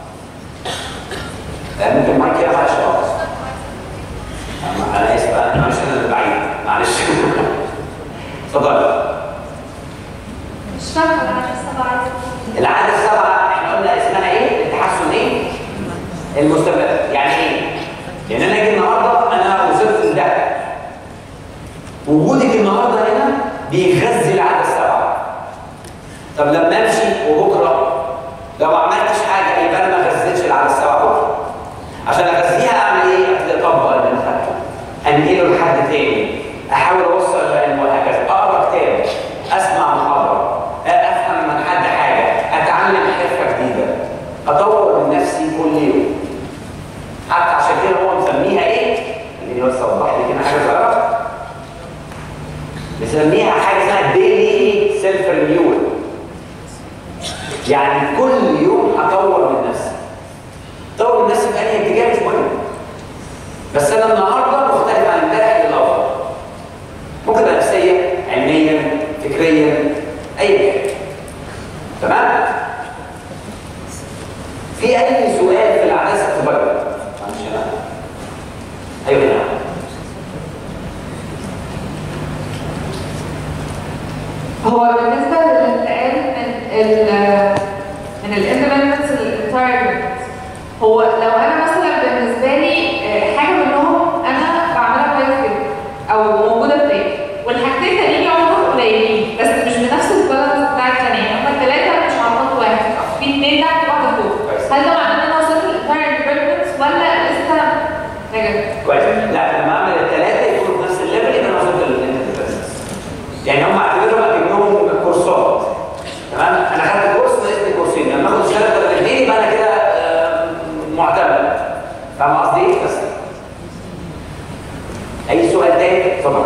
آه، ممكن معاك كده معلش خالص انا اسف بقى معلش انا اللي بعيد معلش اتفضل مش فاكره انا لسه بعد العادة السبعة احنا قلنا اسمها ايه؟ التحسن ايه؟ المستمر يعني ايه؟ يعني انا اجي النهارده انا وصلت لده وجودك النهارده هنا بيغذي العادة السبعة طب لما امشي وبكره لو ما عملتش حاجة يبقى انا ما غذيتش العادة السبعة بكره عشان اغذيها اعمل ايه؟ ابتدي اطبق اللي انا خدته انقله لحد تاني احاول اوصل العلم وهكذا اقرا كتاب اسمع محاضره افهم من حد حاجه اتعلم حرفه جديده اطور من نفسي كل يوم حتى عشان كده هو مسميها ايه؟ اللي بس اوضح لي كده حاجه صغيره مسميها حاجه اسمها ديلي سيلف رينيول يعني كل يوم هطور من نفسي طور من نفسي في اي اتجاه مش مهم بس انا النهارده مختلف عن امبارح للافضل ممكن تبقى نفسيا علميا فكريا اي حاجه تمام في اي سؤال في العدسه تبرر معلش انا ايوه نعم هو بالنسبة للانتقال من ال من الاندبندنس للانتايرمنت هو لو انا مثلا بالنسبة لي آه، حاجة منهم انا بعملها كويس جدا او موجودة في بالي والحاجتين التانيين يعتبروا قليلين بس مش بنفس البالانس بتاع التانيين هما التلاتة مش على خط واحد في اتنين تحت واحدة فوق هل ده معناه ان انا وصلت للانتاير ولا لسه نجد؟ كويس لا لما اعمل الثلاثه يكونوا في نفس الليفل يبقى انا وصلت للانتربرنس يعني هم اعتبرهم اكنهم كورسات تمام انا خدت كورس ناقصني كورسين لما اخد الشهاده درجتين يبقى انا كده آه، معتمد فاهم قصدي ايه بس اي سؤال تاني اتفضل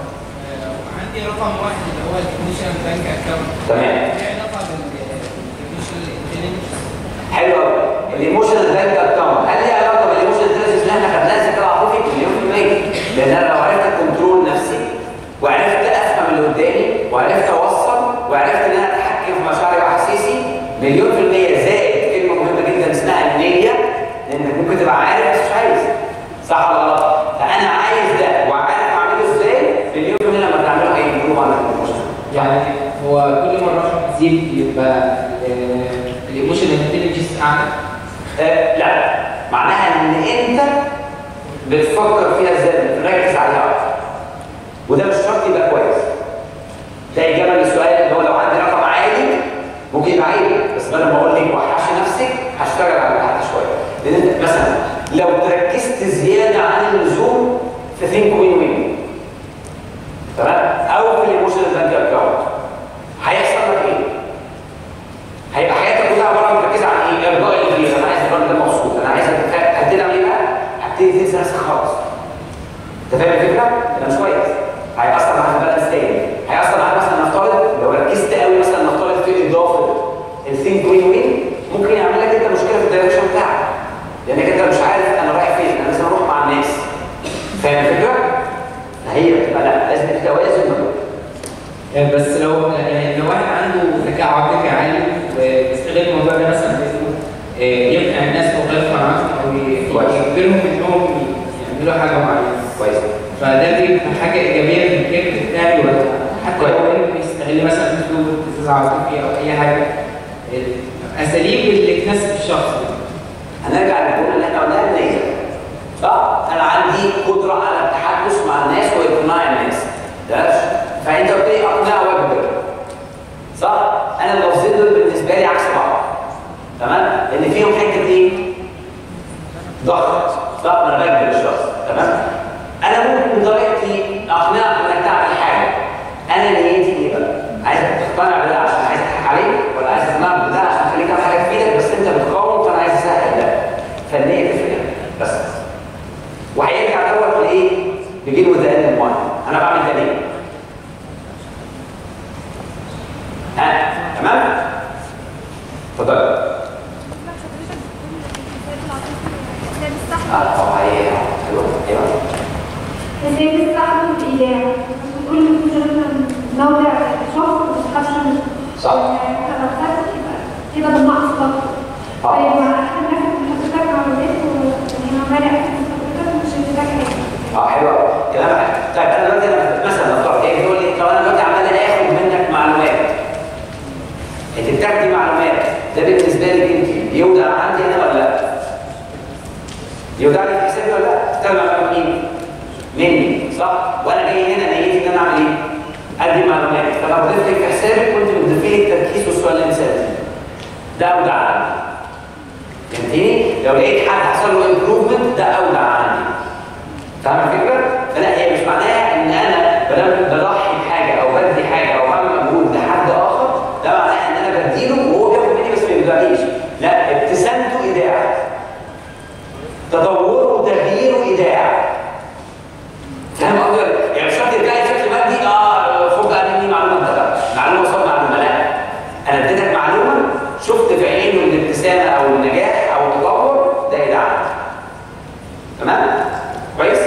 عندي رقم واحد اللي هو الايموشن بانك اكونت تمام ايه علاقه بالايموشن انتليجنس حلو قوي الايموشنال بانك اكونت هل ليه علاقه بالايموشنال انتليجنس اللي احنا خدناها زي كده عاطفي مليون في المية لان انا لو عرفت كنترول نفسي وعرفت افهم اللي قدامي وعرفت اوصل وعرفت ان انا اتحكم في مشاعري واحاسيسي مليون في المية زائد كلمة مهمة جدا اسمها النية لانك ممكن تبقى عارف بس مش عايز صح ولا غلط؟ فانا عايز ده وعارف اعمله ازاي مليون في المية لما تعمله هيجيبوا عندك الايموشن يعني هو كل ما الرقم يزيد يبقى الايموشن انتليجنس اعلى آه، لا معناها ان انت بتفكر فيها ازاي بتركز عليها اكتر وده مش شرط يبقى كويس ده اجابه للسؤال اللي هو لو عندي رقم عالي ممكن يبقى عالي بس بدل ما اقول لك وحشي نفسك هشتغل على تحت شويه لان انت مثلا لو تركزت زياده عن اللزوم في ثينك وين وين تمام او في الايموشنال بانك اكونت هيحصل لك ايه؟ هيبقى حياتك كلها عباره عن مركزه عن ايه؟ ارضاء اللي فيه انا عايز الراجل ده مبسوط انا عايز أتفق- هبتدي اعمل ايه بقى؟ هبتدي تنسى نفسك خالص انت فاهم الفكره؟ ده مش كويس هيأثر معاك في بالانس تاني هيأثر معاك مثلا نفترض لو ركزت قوي مثلا نفترض في اضافه الثينك وين وين ممكن يعمل لك انت مشكله في الدايركشن بتاعك لانك انت مش عارف انا رايح فين انا لازم اروح مع الناس فاهم الفكره؟ فهي بتبقى لا لازم التوازن ما بينهم. يعني بس لو يعني لو واحد عنده ذكاء عاطفي عالي وبيستغل الموضوع ده مثلا بإنه آه، يقنع الناس بغير قناعاتهم او يجبرهم انهم يعملوا حاجه معينه كويس فده بيبقى حاجه ايجابيه في الكيرف بتاعي ولا حتى لو انه بيستغل مثلا اسلوب ابتزاز عاطفي او اي حاجه اساليب اللي تناسب الشخص هنرجع للجمله اللي احنا قلناها النية صح؟ انا عندي قدره على التحدث مع الناس واقناع الناس ده فانت قلت لي اقنع واجبر صح انا اللفظين دول بالنسبه لي عكس بعض تمام لان فيهم حته ايه ضغط صح انا بجبر الشخص تمام انا ممكن بطريقتي اقنعك انك تعمل حاجه انا نيتي ايه بقى عايز تقتنع بده عشان عايز تضحك عليك ولا عايز تقنعك بده عشان تخليك تعمل حاجه تفيدك بس انت بتقاوم فانا عايز اسهل ده فالنيه تفرق بس وهيرجع دوت لايه؟ بيجي له ذا اند انا بعمل ده ليه؟ ها تمام؟ اتفضل اه طبعا ايه حلو ايوه ازاي بتستخدم الايداع بتقول لي مثلا موضع شخص ما تخافش منه صح لو خدت كده كده بالنقص ضغط طيب مع احنا بناخد من حضرتك معلومات وهي عماله اكتب من حضرتك مش هتذاكر اه حلو أوي. كلام حلو طيب انا دلوقتي أنا مثلا لو تيجي تقول لي لو انا دلوقتي عمال اخد منك معلومات انت بتاخدي معلومات ده بالنسبه لك انت يودع عندي انا ولا لا؟ يودع لي في حسابي ولا لا؟ تاخد معلومات مين؟ مني صح؟ وانا جاي هنا نيتي ان انا اعمل ايه؟ ادي معلومات فانا بضيف لك في حسابك كنت بتضيفي لي التركيز والسؤال اللي مثالي ده اودع عندي فهمتني؟ لو لقيت حد حصل له امبروفمنت ده اودع عندي فاهم الفكره؟ فلا هي مش معناها ان انا بدل بضحي بحاجه او بدي حاجه او بعمل مجهود لحد اخر ده معناها ان انا بديله وهو بياخد مني بس ما بيدعيش لا ابتسامته ايداع تطوره وتغييره ايداع فاهم قصدي؟ يعني مش شرط يرجع لي بشكل مادي اه خد بقى مني معلومه انت بقى معلومه قصاد معلومه لا انا اديتك معلومه شفت في عينه الابتسامه او النجاح او التطور ده ايداع تمام؟ كويس؟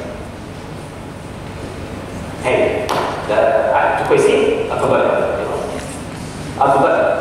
هاي ده انتوا كويسين؟ اتفضل اتفضل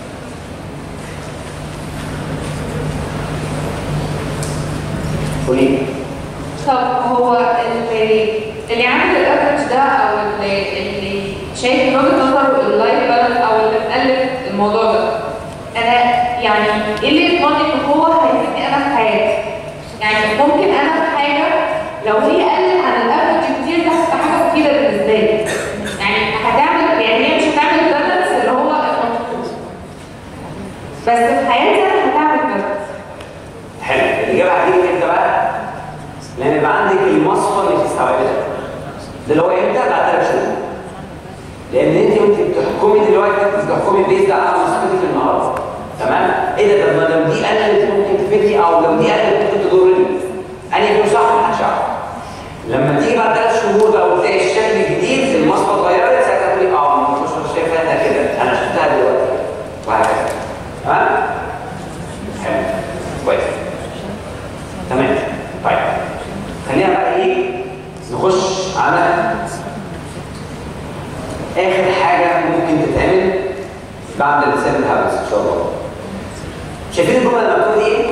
قولي طب هو اللي اللي عامل الافرج ده او اللي اللي شايف من وجهه نظره اللايف بالانس او اللي مقلب الموضوع ده انا يعني ايه اللي يضمن ان هو هيفيدني انا في حياتي؟ يعني ممكن انا في حاجه لو هي قلت عن الافرج كتير ده هتبقى حاجه مفيده بالنسبه لي يعني هتعمل يعني هي مش هتعمل بالانس اللي هو المطلوب بس في حياتي انا هتعمل بالانس حلو الاجابه هتجيلك انت بقى لان يبقى عندك المصفى اللي تستوعبها ده اللي هو امتى بعد ثلاث شهور لان انت وانت بتحكمي دلوقتي بتحكمي بيز على مصلحتك النهارده تمام ايه ده طب ما لو دي قلت ممكن تفيدني او لو دي قلت ممكن تضرني انا يكون صح محدش يعرف لما تيجي بعد ثلاث شهور بقى وتلاقي الشكل الجديد المصفى اتغيرت ساعتها تقولي اه ما كنتش شايفها انا كده انا شفتها دلوقتي وهكذا تمام حلو كويس تمام طيب خلينا بقى ايه نخش على اخر حاجه ممكن تتعمل بعد لسان الهابس ان شاء الله شايفين الجمله اللي مكتوبه دي ايه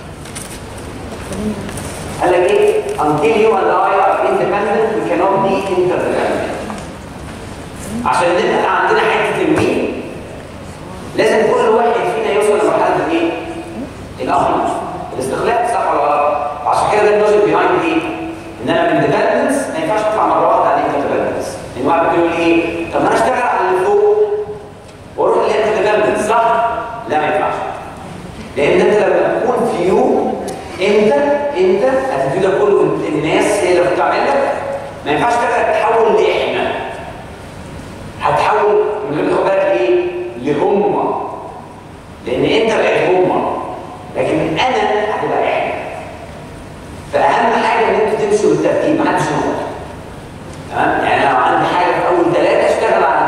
قال لك ايه until you and I are independent we cannot be interdependent عشان نبقى عندنا حته المين لازم كل واحد فينا يوصل لمرحله الايه الاخر الاستقلال صح ولا غلط وعشان كده ده اللوجيك بيهايند ايه ان انا من ديبندنس ما ينفعش اطلع مره واحده على انتردبندنس لان واحد ممكن يقول ايه طب ما انا اشتغل على اللي فوق واروح للانتردبندنس صح لا ما ينفعش لان انت لما تكون في يو انت انت هتدي ده كله الناس هي اللي بتعمل لك ما ينفعش كده تتحول لاحنا هتحول من غير ما تاخد بالك ايه لهم لان انت بقيت هم لكن انا هتبقى احنا فاهم حاجه ان انتوا تمشوا بالترتيب ما حدش ينط تمام يعني انا لو عندي حاجه في اول ثلاثه اشتغل على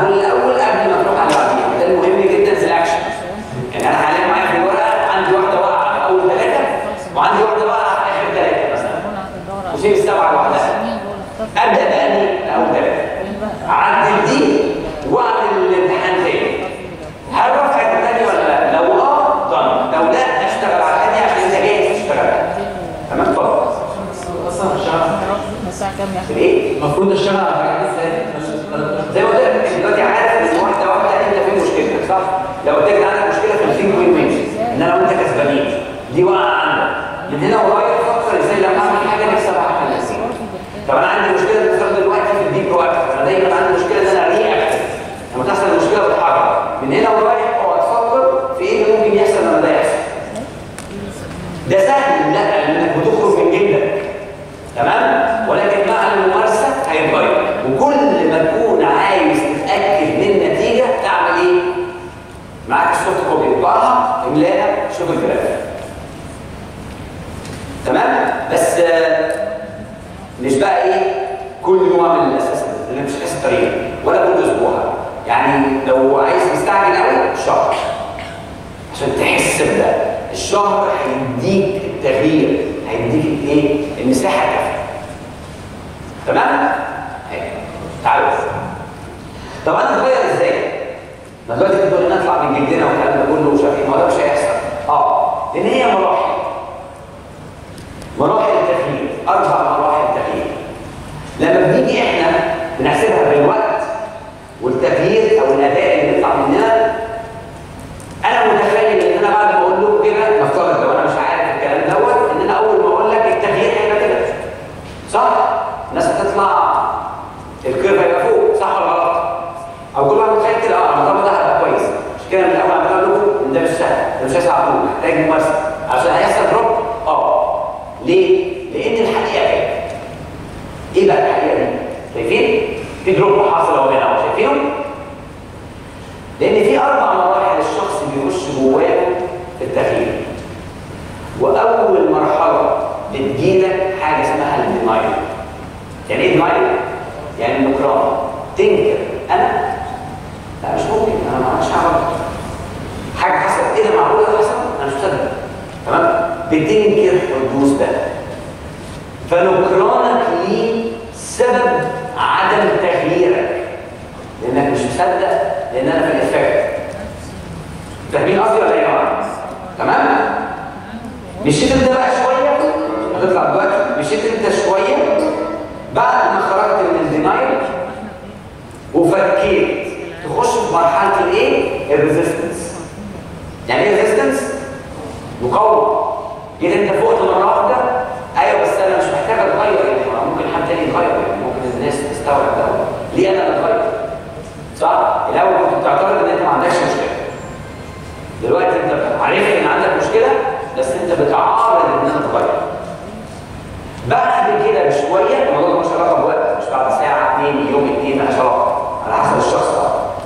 يوم اعمل الاسسمنت اللي مش حاسس الطريق ولا كل اسبوع يعني لو عايز مستعجل قوي شهر عشان تحس بده الشهر هيديك التغيير هيديك الايه المساحه الكافيه تمام هيك. تعالوا طب انا اتغير ازاي ما دلوقتي بتقول لنا نطلع من جلدنا والكلام ده كله ومش عارف ايه ما هو ده مش هيحصل اه لان هي مراحل مراحل التغيير اربع مراحل تغيير لما بنيجي احنا بنحسبها بالوقت والتغيير او الاداء اللي بيطلع مننا انا متخيل ان انا بعد ما اقول لكم كده نفترض لو انا مش عارف الكلام دوت ان انا اول ما اقول لك التغيير هيبقى كده صح؟ الناس هتطلع الكيرف هيبقى فوق صح ولا غلط؟ او كل واحد متخيل كده اه الموضوع ده هيبقى كويس مش كده من الاول عمال اقول لكم ان ده مش سهل ده مش هيحصل على طول محتاج ممارسه عشان هيحصل دروب اه ليه؟ لان الحقيقه كده ايه بقى الحقيقه دي؟ شايفين؟ في دروب حاصل اهو هنا اهو شايفينه؟ لان في اربع مراحل الشخص بيخش جواه في التغيير واول مرحله بتجيلك حاجه اسمها الدينايل يعني ايه دينايل؟ يعني النكران تنكر انا لا مش ممكن انا ما عملتش حاجه غلط. حاجه حصلت ايه ده معقوله ده حصل انا مش مصدق تمام بتنكر حدوث ده فنكرانك ليه سبب عدم تغييرك لانك مش مصدق لان انا في الافكت فاهمين قصدي ولا ايه يا جماعه تمام مشيت انت بقى شويه هتطلع دلوقتي مشيت انت شويه بعد ما خرجت من الدينايل وفكيت تخش في مرحله الايه الريزيستنس يعني ايه ريزيستنس مقاومه جيت انت فوقت مره واحده ايوه بس انا مش محتاج اتغير يعني ما ممكن حد تاني يتغير يعني ممكن الناس تستوعب ده ليه انا اللي اتغير صح الاول كنت بتعترض ان انت ما عندكش مشكله دلوقتي انت عرفت ان عندك مشكله بس انت بتعارض ان انا اتغير بعد كده بشويه الموضوع ده مش علاقه بوقت مش بعد ساعه اثنين يوم اثنين مالهاش علاقه على حسب الشخص ده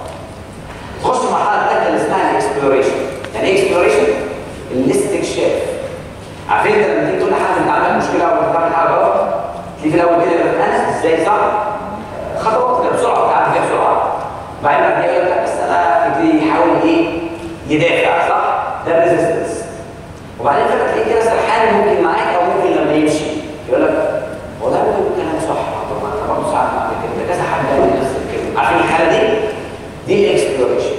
تخش في المرحله الثالثه اللي اسمها الاكسبلوريشن يعني ايه اكسبلوريشن؟ الاستكشاف عارفين انت لما تيجي تقول لحد انت عندك مشكله او انت بتعمل حاجه غلط تيجي في الاول كده يقول لك انا ازاي صح؟ خطوات كده بسرعه تعمل كده بسرعه بعدين بعد كده يقول لك بس انا يبتدي يحاول ايه؟ يدافع صح؟ ده ريزيستنس وبعدين فجاه تلاقيه كده سرحان ممكن معاك او ممكن لما يمشي يقول لك والله ممكن كلام صح طب ما انا برضه ساعات بعمل كده ده كذا حد قال لي نفس الكلمه عارفين الحاله دي؟ دي الاكسبلوريشن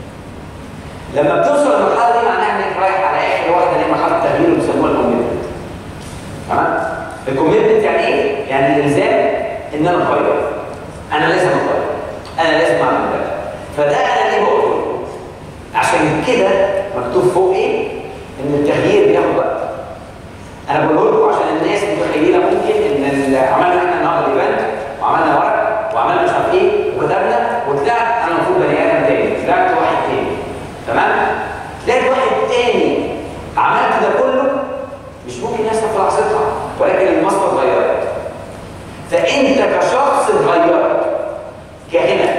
لما بتوصل للمرحله دي معناها انك رايح على اخر واحده اللي هي مرحله التغيير اللي بيسموها الكوميتمنت تمام؟ الكوميتمنت يعني ايه؟ يعني الالزام ان انا اتغير انا لازم اتغير انا لازم اعمل ده فده انا ليه بقول لكم؟ عشان كده مكتوب فوق ايه؟ ان التغيير بياخد وقت انا بقول لكم عشان الناس متخيله ممكن ان ال- عملنا احنا النهارده ايفنت وعملنا ورق وعملنا مش عارف ايه وكتبنا وطلعت انا المفروض بني ادم تاني طلعت واحد تاني تمام؟ لقيت واحد تاني عملت ده كله مش ممكن يحصل في لحظتها ولكن المصدر اتغيرت فانت كشخص اتغيرت كهنا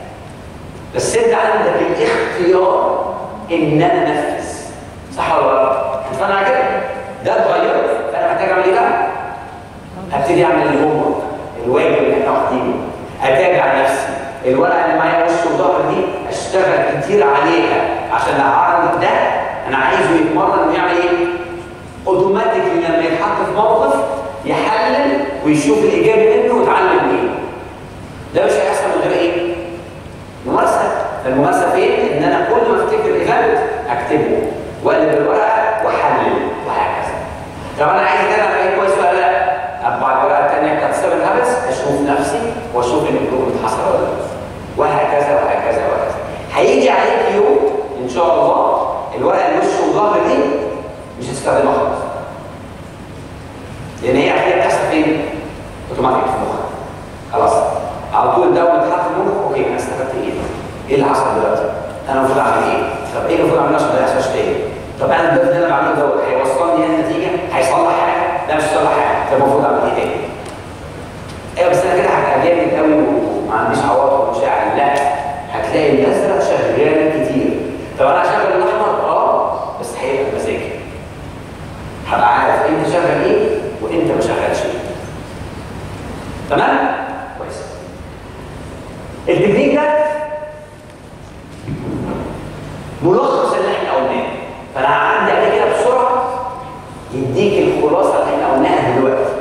بس انت عندك الاختيار ان انا انفذ صح ولا غلط؟ هتفهم على كده؟ ده اتغير فانا محتاج اعمل ايه بقى؟ هبتدي اعمل الهوم الواجب اللي احنا واخدينه اتابع نفسي الورقه اللي معايا وش وظهر دي اشتغل كتير عليها عشان اعرض ده انا عايزه يتمرن ويعمل ايه؟ اوتوماتيكلي لما يتحط في موقف يحلل ويشوف الايجابي منه ويتعلم ايه ده مش هيحصل من غير ايه؟ ممارسه فالممارسه فين؟ ان انا كل ما افتكر ايفنت اكتبه واقلب الورقه واحلل وهكذا. طب انا عايز اتابع ايه كويس ولا لا؟ ابقى الورقه الثانيه بتاعت 7 هابتس اشوف نفسي واشوف الامبروفمنت حصل ولا لا. وهكذا وهكذا وهكذا. هيجي عليك يوم ان شاء الله الورقه اللي وش وظهر دي مش هتستخدمها خالص. لان هي هي بتحصل فين؟ اوتوماتيك في مخك. خلاص على طول ده اول تحط في مخك اوكي انا استفدت ايه؟ ايه اللي حصل دلوقتي؟ انا المفروض اعمل ايه؟ طب ايه المفروض اعمله عشان ده ما يحصلش تاني؟ طب انا الباب اللي انا بعمله دوت هيوصلني للنتيجه؟ هيصلح حاجه؟ لا مش هيصلح حاجه، طب المفروض اعمل ايه تاني؟ ايوه بس انا كده هبقى جامد قوي وما عنديش عواطف ومشاعر لا هتلاقي الازرق شغال كتير طب انا هشغل الاحمر اه بس هيبقى بمزاجي هبقى عارف انت شغال ايه وانت ما شغالش ايه تمام؟ كويس التكنيك ده ملخص اللي احنا قلناه فانا عندي عليه كده بسرعه يديك الخلاصه اللي احنا قلناها دلوقتي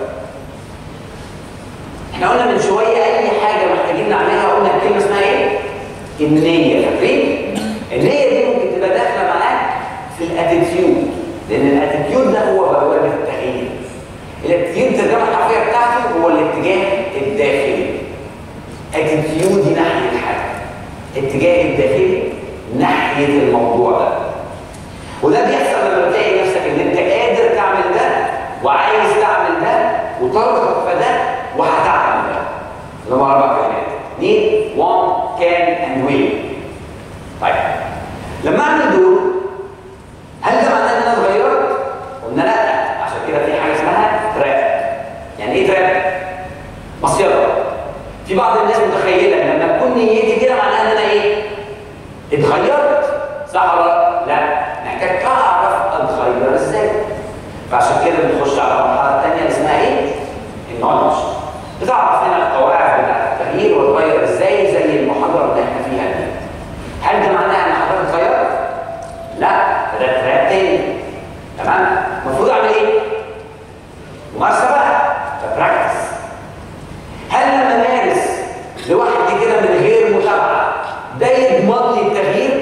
احنا قلنا من شويه اي حاجه محتاجين نعملها قلنا الكلمه اسمها ايه؟ النيه فاكرين؟ النيه دي ممكن تبقى داخله معاك في الاتيتيود لان الاتيتيود ده هو بوابه التغيير الاتيتيود الترجمه الحرفيه بتاعته هو الاتجاه الداخلي اتيتيودي ناحيه الحاجه اتجاه الداخلي ناحيه الموضوع ده وده بيحصل لما بتلاقي نفسك ان انت قادر تعمل ده وعايز تعمل ده وطاقتك في ده وهتعمل ده اللي هم اربع كلمات need want can and will طيب لما اعمل دول هل ده معناه ان انا اتغيرت؟ قلنا لا عشان كده في حاجه اسمها تراب يعني ايه تراب؟ مصيده في بعض الناس متخيله ان لما تكون نيتي كده معناها ان انا ايه؟ اتغيرت صح ولا لا؟ محتاج اعرف اتغير ازاي فعشان كده بنخش على المرحله الثانيه اللي اسمها ايه؟ النولج بتعرف هنا القواعد بتاعت التغيير وتغير ازاي زي المحاضره اللي احنا فيها دي هل ده معناه ان حضرتك اتغيرت؟ لا ده تراك تاني تمام؟ المفروض اعمل ايه؟ ممارسه بقى براكتس هل لما امارس لوحدي كده من غير متابعه ده يضمن لي التغيير؟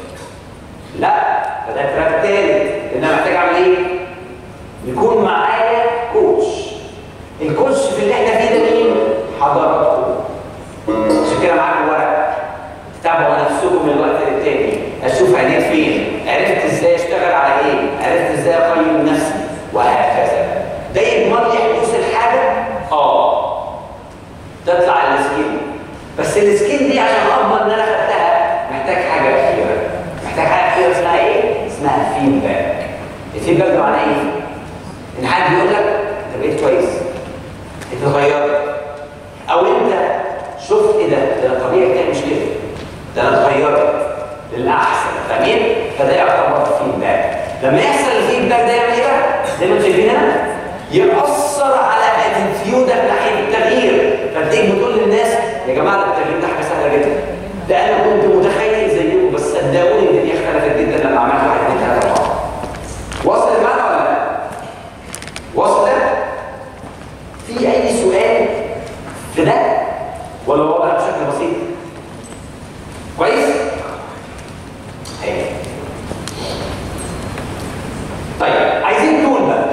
لا ده تراك تاني لان انا محتاج اعمل ايه؟ يكون معايا كوتش الكوتش في اللي احنا فيه ده مين؟ حضراتكم عشان كده معاكم ورق تتابعوا نفسكم من وقت للتاني اشوف عينيك فين عرفت ازاي اشتغل على ايه عرفت ازاي اقيم نفسي وهكذا ده يضمن لي حدوث الحاجه اه تطلع السكين بس السكين دي عشان اضمن ان انا خدتها محتاج حاجه اخيره محتاج حاجه اخيره اسمها ايه اسمها فيدباك الفيدباك ده معناه ايه ان حد يقول لك انت بقيت كويس انت اتغيرت او انت شفت ايه ده ده انا طبيعي بتاعي مش كده ده انا اتغيرت للاحسن فاهمين فده يعتبر فيدباك لما يحصل الفيدباك ده يعمل ايه بقى زي ما انتم شايفين هنا يأثر على اتيتيودك ناحيه التغيير فتيجي بتقول للناس يا جماعه ده التغيير ده حاجه سهله جدا ده انا كنت متخيل زيكم بس صدقوني الدنيا اختلفت جدا لما عملت واحد اثنين ثلاثه اربعه وصل المعنى ولا لا؟ وصل ده؟ في اي سؤال في ده ولا واضح بشكل بسيط؟ كويس؟ هي. طيب عايزين تول بقى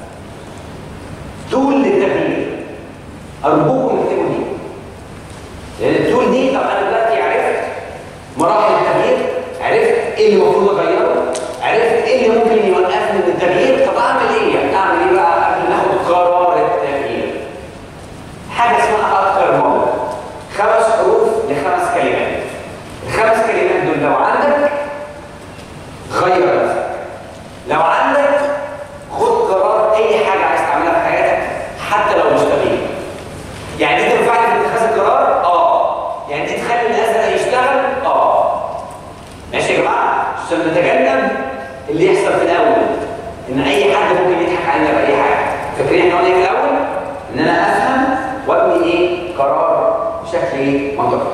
تول للتغيير ارجوكم اكتبوا دي لان التول دي طب انا دلوقتي عرفت مراحل التغيير عرفت ايه اللي المفروض اغيره عرفت ايه اللي ممكن يوقفني من التغيير طب اعمل ايه يعني اعمل ايه بقى قبل ما اخد قرار التغيير حاجه اسمها اكتر مره خمس حروف لخمس كلمات الخمس كلمات دول لو عندك غير نفسك لو عندك خد قرار اي حاجه عايز تعملها في حياتك حتى لو مش تغيير يعني دي تنفعني في اتخاذ القرار اه يعني دي تخلي الازرق يشتغل اه ماشي يا جماعه عشان نتجنب اللي يحصل في الاول ان اي حد ممكن يضحك علينا باي حاجه فاكرين احنا قلنا ايه في الاول ان انا افهم وابني ايه قرار بشكل ايه منطقي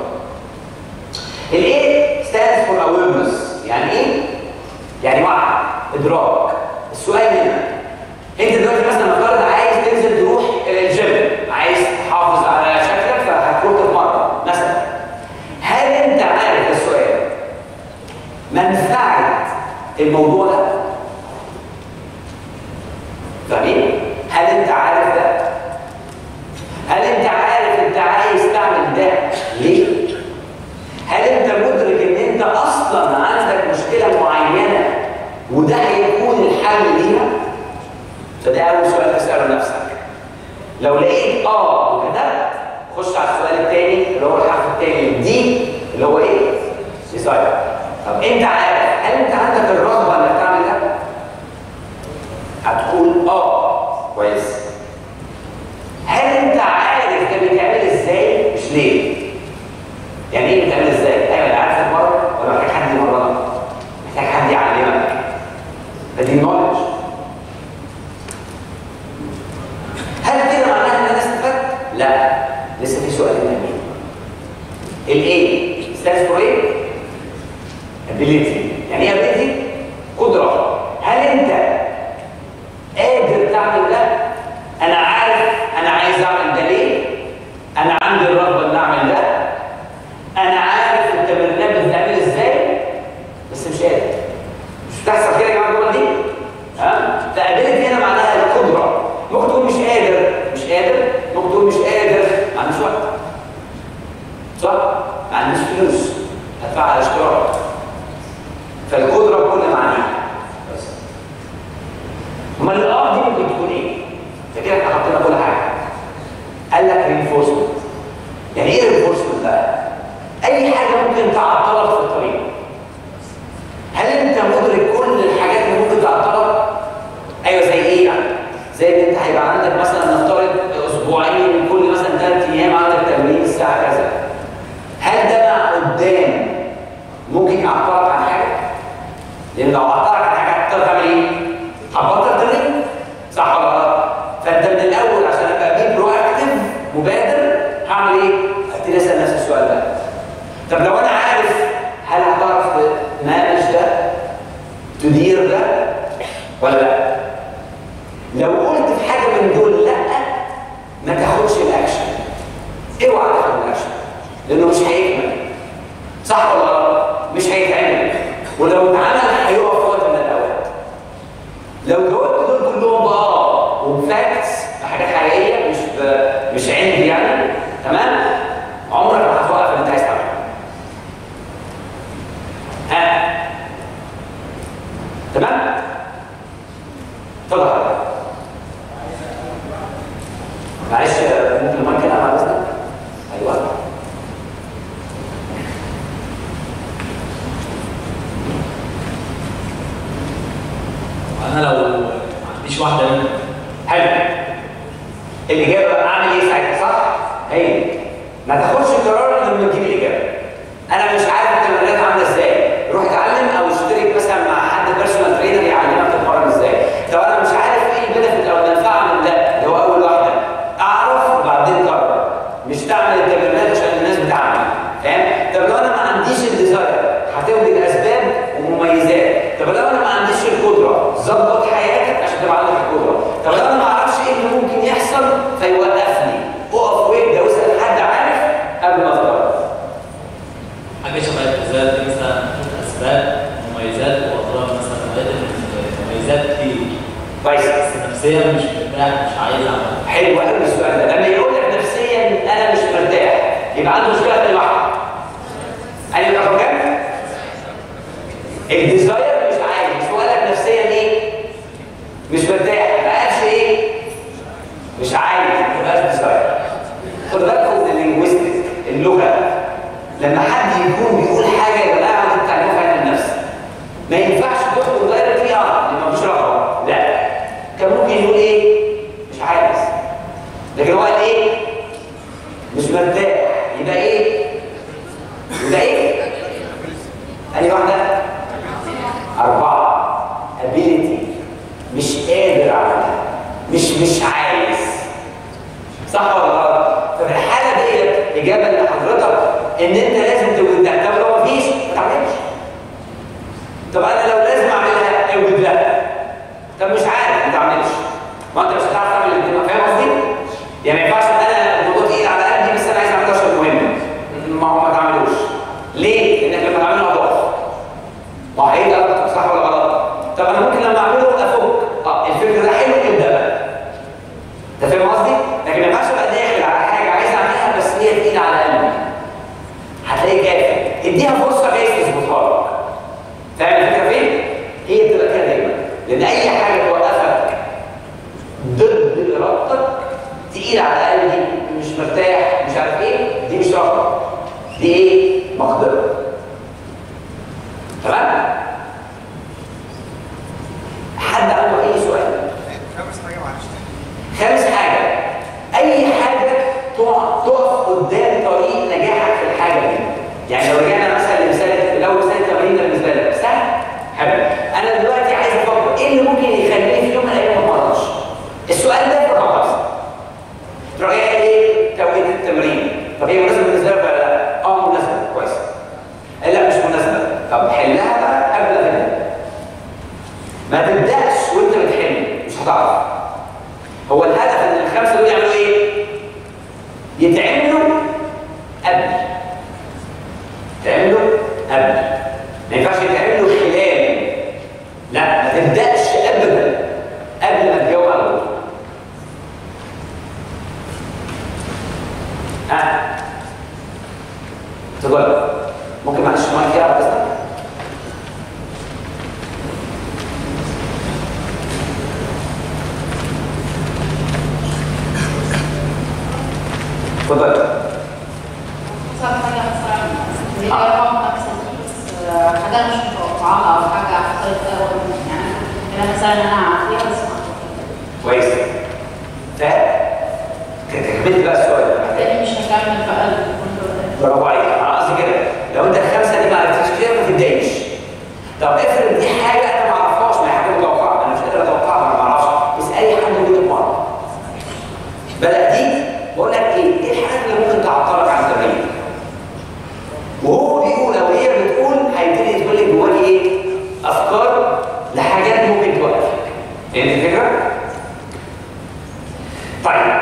الايه stands for awareness يعني ايه يعني وعي ادراك السؤال هنا انت دلوقتي مثلا نفترض عايز تنزل تروح الجيم عايز تحافظ على شكلك فهتروح تتمرن مثلا هل انت عارف السؤال منفعه الموضوع ده فاهمين هل انت عارف ده هل انت عارف انت عايز تعمل ده ليه هل انت مدرك ان انت اصلا عندك مشكله معينه وده هيكون الحل ليها فده اول سؤال تساله لنفسك لو لقيت اه وكتبت خش على السؤال الثاني اللي هو الحرف الثاني دي اللي هو ايه ديسايد طب انت عارف هل انت عندك الرغبه انك تعمل ده هتقول اه كويس هل انت عارف ده بيتعمل ازاي مش ليه يعني ايه بيتعمل ازاي ايوه انا عارف المره ولا محتاج حد يمرنك محتاج حد يعلمك ده دي نولج هل كده معناها ان انا استفدت لا لسه في سؤال تاني الايه stands for ايه؟ ability يعني ايه ability؟ قدرة هل انت قادر تعمل ده؟ انا عارف انا عايز اعمل ده ليه؟ انا عندي الرغبة ان اعمل ده انا عارف التمرينات بتتعمل ازاي بس مش قادر مش بتحصل كده يا جماعه الجمل دي؟ ها؟ فابيلتي هنا معناها القدرة ممكن تكون مش قادر مش قادر ممكن تكون مش قادر ما عندوش وقت صح؟ ما عنديش فلوس هدفع على اشتراك فالقدرة بكل معانيها بس امال الاه دي ممكن تكون ايه؟ فكده احنا حطينا كل حاجة قال لك رينفورسمنت يعني ايه رينفورسمنت بقى؟ اي حاجة ممكن تعطلك في الطريق هل انت مدرك كل الحاجات اللي ممكن تعطلك؟ ايوه زي ايه يعني؟ زي ان انت هيبقى عندك مثلا نفترض اسبوعين كل مثلا ثلاث ايام عندك تمرين الساعه كذا هل ده بقى قدام ممكن يعطلك عن حاجه؟ لان لو عطلك عن حاجه هتضطر تعمل ايه؟ هتبطل تمرين صح ولا غلط؟ فانت من الاول عشان ابقى بيه برو اكتف مبادر هعمل ايه؟ ابتدي اسال نفسي السؤال ده طب لو انا عارف هل هتعرف تمانج ده؟ تدير ده؟ ولا لا؟ لو قلت في حاجه من دول لا ما تاخدش الاكشن اوعى تاخد الاكشن لانه مش هيكمل صح ولا غلط؟ مش هيتعمل ولو اتعمل هيقف في وقت من الاوقات لو جاوبت دول كلهم باه وبفاكتس بحاجات حقيقيه مش ب... مش عندي يعني تمام عمرك ما هتوقف اللي انت عايز تعمله ها تمام اتفضل حضرتك معلش ممكن المايك هنا مع اذنك ايوه انا لو ما عنديش واحده منهم حلو الاجابه بقى اعمل ايه ساعتها صح؟ هي ما تاخدش قرار إلا لما تجيب الاجابه انا مش عارف التمرينات عامله ازاي روح اتعلم او اشترك مثلا مع حد بيرسونال ترينر يعلمك تتمرن ازاي طب انا مش عارف ايه البنفيت او المنفعه من ده اللي هو اول واحده اعرف وبعدين قرر مش تعمل التمرينات عشان الناس بتعمل فاهم طب لو انا ما عنديش الديزاير هتوجد اسباب ومميزات طب لو انا ما عنديش القدره ظبط حياتك عشان تبقى عندك القدره طب لو انا ما اعرفش ايه اللي ممكن يحصل فيوقفني اقف وابدا واسال حد عارف قبل ما تقرر حاجه شبه التزام دي مثلا اسباب مميزات واضرار مثلا لقيت المميزات كتير كويس بس نفسيا مش مرتاح مش عايز اعمل حلو قوي السؤال ده لما يقول لك نفسيا انا مش مرتاح يبقى عنده مشكله في الواحد انا يبقى رقم كام؟ الديزاير مش عايز هو قال لك نفسيا ايه؟ مش مرتاح ما قالش ايه؟ مش عايز ما يبقاش ديزاير خد بالكم من اللينجويستيك اللغه لما حد يكون بيقول حاجه يا جماعه انت بتعملوها في علم النفس ما ينفعش تدخل دايركت اه لما مفيش رغبه لا كان ممكن يقول ايه؟ مش عايز لكن هو قال ايه؟ مش مرتاح يبقى ايه؟ يبقى ايه؟ أنهي واحدة؟ أربعة ability مش قادر أعملها مش مش عايز صح ولا غلط؟ ففي الحالة ديت إجابة لحضرتك إن أنت لازم توجد ده طب لو مفيش ما تعملش طب أنا لو لازم أعملها اوجد لها طب مش عارف ما تعملش ما أنت مش هتعرف تعمل الاثنين فاهم قصدي؟ يعني ما ينفعش إن أنا الموضوع تقيل على قلبي بس أنا عايز أعمله عشان مهم ما هو ما تعملوش ليه؟ لأنك لما تعمله هتقف ما هو هيبقى غلط صح ولا غلط؟ طب انا ممكن لما اعمله افك اه الفكر ده حلو ابدا بقى انت فاهم قصدي؟ لكن ما ينفعش ابقى داخل على حاجه عايز اعملها بس هي تقيله على قلبي هتلاقي كافي اديها فرصه جايز تظبطها لك فاهم الفكره فين؟ هي بتبقى كده دايما لان اي حاجه توقفك ضد ارادتك تقيله على قلبي مش مرتاح مش عارف ايه دي مش رغبه دي ايه؟ مقدره تمام؟ حد عنده اي سؤال؟ خامس حاجه معلش خامس حاجه اي حاجه تقع تقف قدام طريق نجاحك في الحاجه دي يعني لو رجعنا مثلا لمثال لو مثال التمرين ده بالنسبه لك سهل حلو انا دلوقتي عايز افكر ايه اللي ممكن يخليني في يوم من الايام ما اتمرنش السؤال ده في رقم خمسه رايك ايه توقيت التمرين طب هي مناسبه بالنسبه لك ولا لا اه مناسبه ما ينفعش يتعمل له خلال لا ما تبداش ابدا قبل ما تجاوب على طول ها تفضل ممكن معلش ما كده بس تفضل مثلا حاجة مثلا هي رقم خمسة دي بس آه، حاجة أنا مش متوقعاها أو حاجة حصلت أول يعني أنا مثلا أنا عارفاها بس ما كويس ف كملت بقى السؤال بالتالي مش هكمل بقى الكنترول برافو عليك انا قصدي كده لو انت الخمسه دي ما عرفتش كده ما تبداش طب افرض دي حاجه انا ما اعرفهاش ما هي حاجه متوقعه انا مش قادر اتوقعها انا ما اعرفش اسالي حد موجود في مره بلا دي بقول لك ايه ايه الحاجات اللي ممكن تعطلك عن التمرين وهو بيقول او هي بتقول هيبتدي تقول لك جواك ايه افكار لحاجات ممكن توقفك فهمت الفكره؟ طيب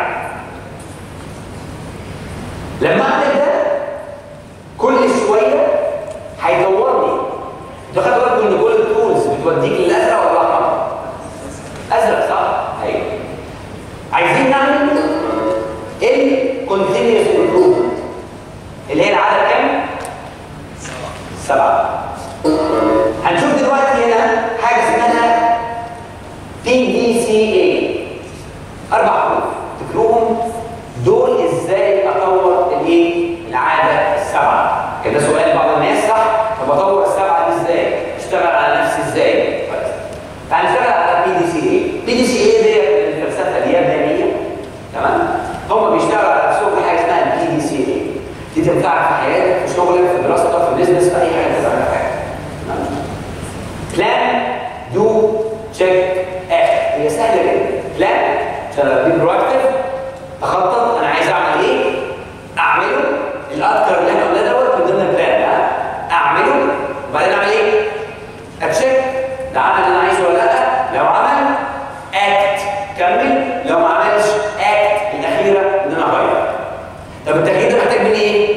لما اعمل ده كل شويه هيدورني انتوا خدوا بالكم ان كل التولز بتوديك للازرق ولا الاحمر؟ ازرق صح؟ ايوه عايزين نعمل الكونتينيوس امبروفمنت اللي هي العدد كام؟ سبعه هنشوف دلوقتي هنا حاجه اسمها بي دي سي اي اربع حروف تكتبوهم دول ازاي اطور الايه العاده السبعه كده سؤال بعض الناس صح طب اطور السبعه دي ازاي اشتغل على نفسي ازاي كويس فهنشتغل على بي دي سي اي بي دي سي اي دي الفلسفه اليابانيه تمام هم بيشتغلوا على نفسهم في حاجه اسمها بي دي سي اي دي تنفعك في حياتك في شغلك في دراستك في بيزنس في اي حاجه تنفعك في حياتك تمام بلان دو تشيك اكت هي سهله جدا بلان عشان بي برواكتيف اخطط انا عايز اعمل ايه اعمله الاذكر اللي احنا قلناه دوت من ضمن البلان ها اعمله وبعدين اعمل ايه اتشيك ده عمل اللي انا عايزه ولا لا لو عمل اكت كمل لو ما عملش اكت الاخيره ان انا اغير طب التغيير ده محتاج مني ايه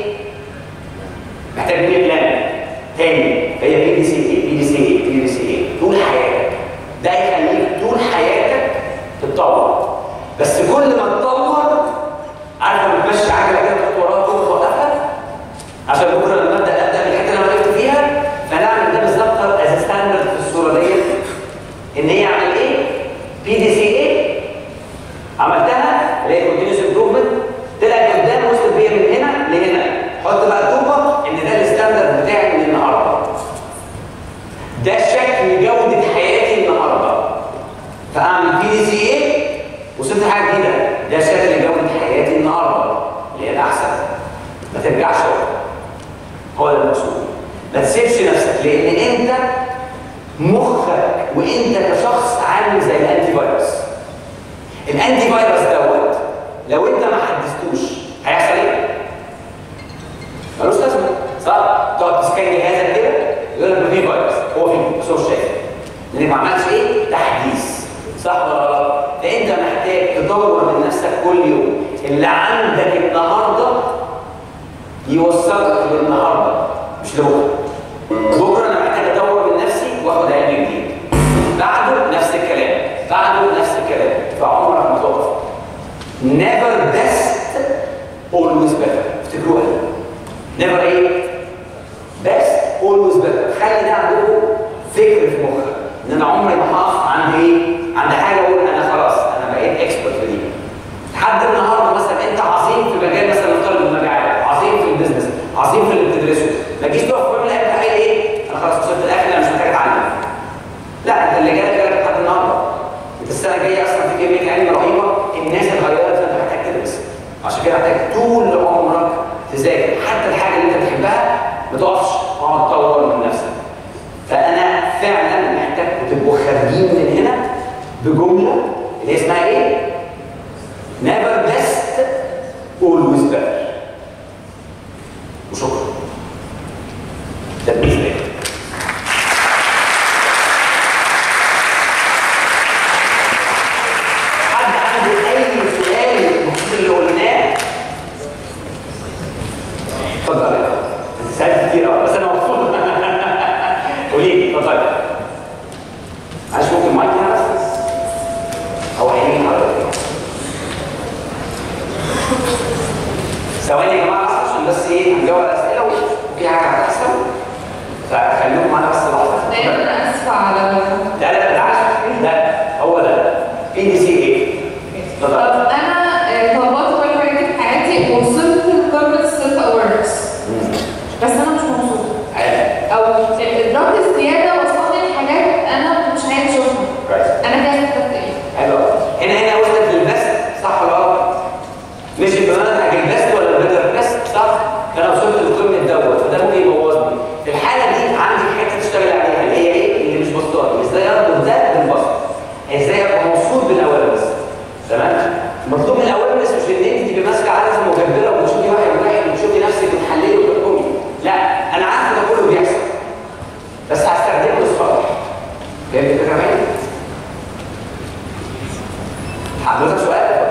محتاج مني بلان تاني هي بي دي سي اي بي دي سي اي بي دي سي اي طول حياتك ده يخليك طول حياتك تتطور بس كل ما تطور عارف لما تمشي عجله كده تحط وراها كل توقفها عشان بكره لما ابدا ابدا من الحته اللي انا وقفت فيها فنعمل ده بالظبط از ستاندرد في الصوره ديت ان هي اعمل ايه؟ بي دي سي اي عملتها اللي هي كونتينوس امبروفمنت طلعت قدام وصلت بيا من هنا لهنا حط بقى توبه ان ده الستاندرد بتاعي من النهارده ده شكل جوده حياتي النهارده فاعمل بي دي سي اي وصلت حاجه جديده ده شكل جوده حياتي النهارده اللي هي الاحسن ما ترجعش ورا هو ده المقصود ما تسيبش نفسك لان انت مخك وانت كشخص عامل زي الانتي فيروس الانتي فيروس دوت لو انت ما حدثتوش هيحصل ايه؟ ملوش لازمه صح؟ تقعد تسكان جهازك كده يقول لك ده فيه فيروس هو فيه بس هو مش شايف لان ما عملش ايه؟ تحديث صح ولا غلط؟ فانت محتاج تطور من نفسك كل يوم اللي عندك النهارده يوصلك للنهارده مش لبكره بكره انا محتاج اطور من نفسي واخد علم جديد بعده نفس الكلام بعده نفس الكلام فعمرك ما تقف never best always better افتكروها never ايه best always better خلي ده عندكم فكر في مخك ان انا عمري ما هقف عند ايه عند حاجه اقول انا خلاص انا بقيت اكسبرت في دي لحد النهارده مثلا انت عظيم في مجال مثلا نفترض المبيعات عظيم في البيزنس عظيم في اللي بتدرسه ما تجيش تقف في يوم انت قايل ايه انا خلاص وصلت الاخر انا مش محتاج اتعلم لا انت اللي جالك جالك لحد النهارده انت السنه الجايه اصلا في كميه علم رهيبه الناس اتغيرت فانت محتاج تدرس عشان كده محتاج طول عمرك تذاكر حتى الحاجه اللي انت بتحبها ما تقفش اقعد تطور من نفسك فانا فعلا محتاجكم تبقوا خارجين من هنا بجمله اللي هي اسمها ايه؟ never best always better وشكرا ده بالنسبه لي حد عنده اي سؤال بخصوص اللي قلناه اتفضل يا فندم. سألت كتير قوي بس انا مبسوط بس انا مش مبسوطه عادي او الادراك الزياده وصلني لحاجات انا مش عايز اشوفها كويس انا كده استفدت ايه حلو أوي. هنا هنا وصلت للبست صح ولا غلط؟ مش بمنهج البست ولا البيتر بست صح؟ فانا وصلت لقمه دوت وده ممكن يبوظني. في الحاله دي عندي حته تشتغل عليها اللي هي ايه؟ اللي مش بسطاني ازاي اربط ده بالبسط؟ ازاي ابقى مبسوط بالاوامر تمام؟ المطلوب من الاوامر مش ان انت تبقى ماسكه عدسه مكبره وبتشوفي واحد واحد وبتشوفي نفسك بتحللي وبتحكمي. لا انا عارف ده كله بيحصل. بس هستخدمه للصالح. فهمت الفكره معايا؟ حضرتك سؤال؟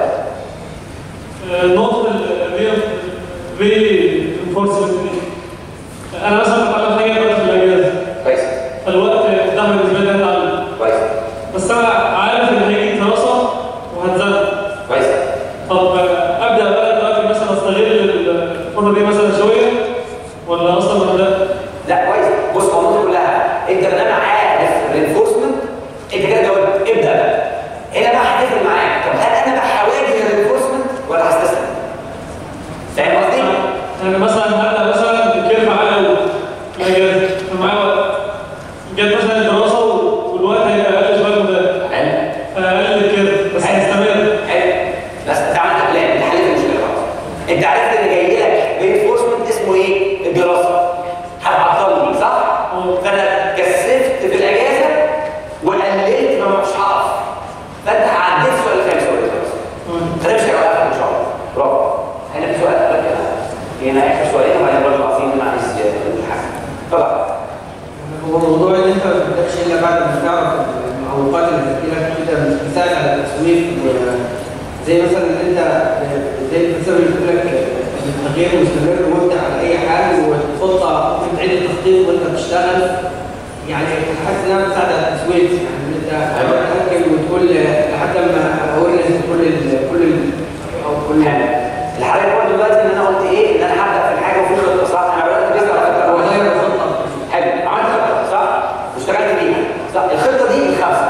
النقطة اللي هي ري انفورسمنت دي أنا مثلا بتعلم حاجة دلوقتي في الأجازة كويس فالوقت ده بالنسبة لي أتعلم كويس بس أنا عارف إن هيجي دراسة وهتزنق كويس طب أبدأ بقى دلوقتي مثلا أستغل الفترة دي مثلا شوية ولا أصلا ولا لا؟ لا كويس بص هو النقطه كلها انت ما دام عارف الرينفورسمنت انت كده جاوبت ابدا بقى هنا بقى هتفرق معاك طب هل انا بحاول الرينفورسمنت ولا هستسلم؟ فاهم قصدي؟ يعني مثلا هبدأ مثلا بكيرف عالي أوي في الأجازة فمعايا وقت جت مثلا الدراسة والوقت هيبقى أقل شوية من ده حلو فأقل الكيرف بس هيستمر حلو بس انت عملت بلان انت حليت المشكله خلاص انت عرفت ان جاي لك رينفورسمنت اسمه ايه؟ الدراسه هتعطلني صح؟ فانا كثفت في الاجازه وقللت ما مش هقف فانت عديت السؤال الخامس ولا الخامس فده مش هيوقفك ان شاء الله برافو هنا في سؤال قبل كده هنا اخر سؤالين وبعدين برضه عايزين انا عايز الحاجه طبعا هو موضوع ان انت ما تبداش الا بعد ما تعرف المعوقات اللي بتجيلك كده مش بتساعد على التسويف زي مثلا ان انت زي الفلسفه اللي بتقول لك التغيير مستمر وابدا على اي حال وخطه ممكن تعيد التخطيط وانت بتشتغل يعني حاسس انها بتساعد على التسويف يعني ان انت تركب وتقول لحد ما اورنس كل ال كل ال او كل اللي حضرتك قلت دلوقتي ان انا قلت ايه ان انا هبدا في الحاجه وفي خطه صح انا بدات بس على فكره هو غير الخطه حلو عملت خطه صح واشتغلت بيها صح الخطه دي الخمسه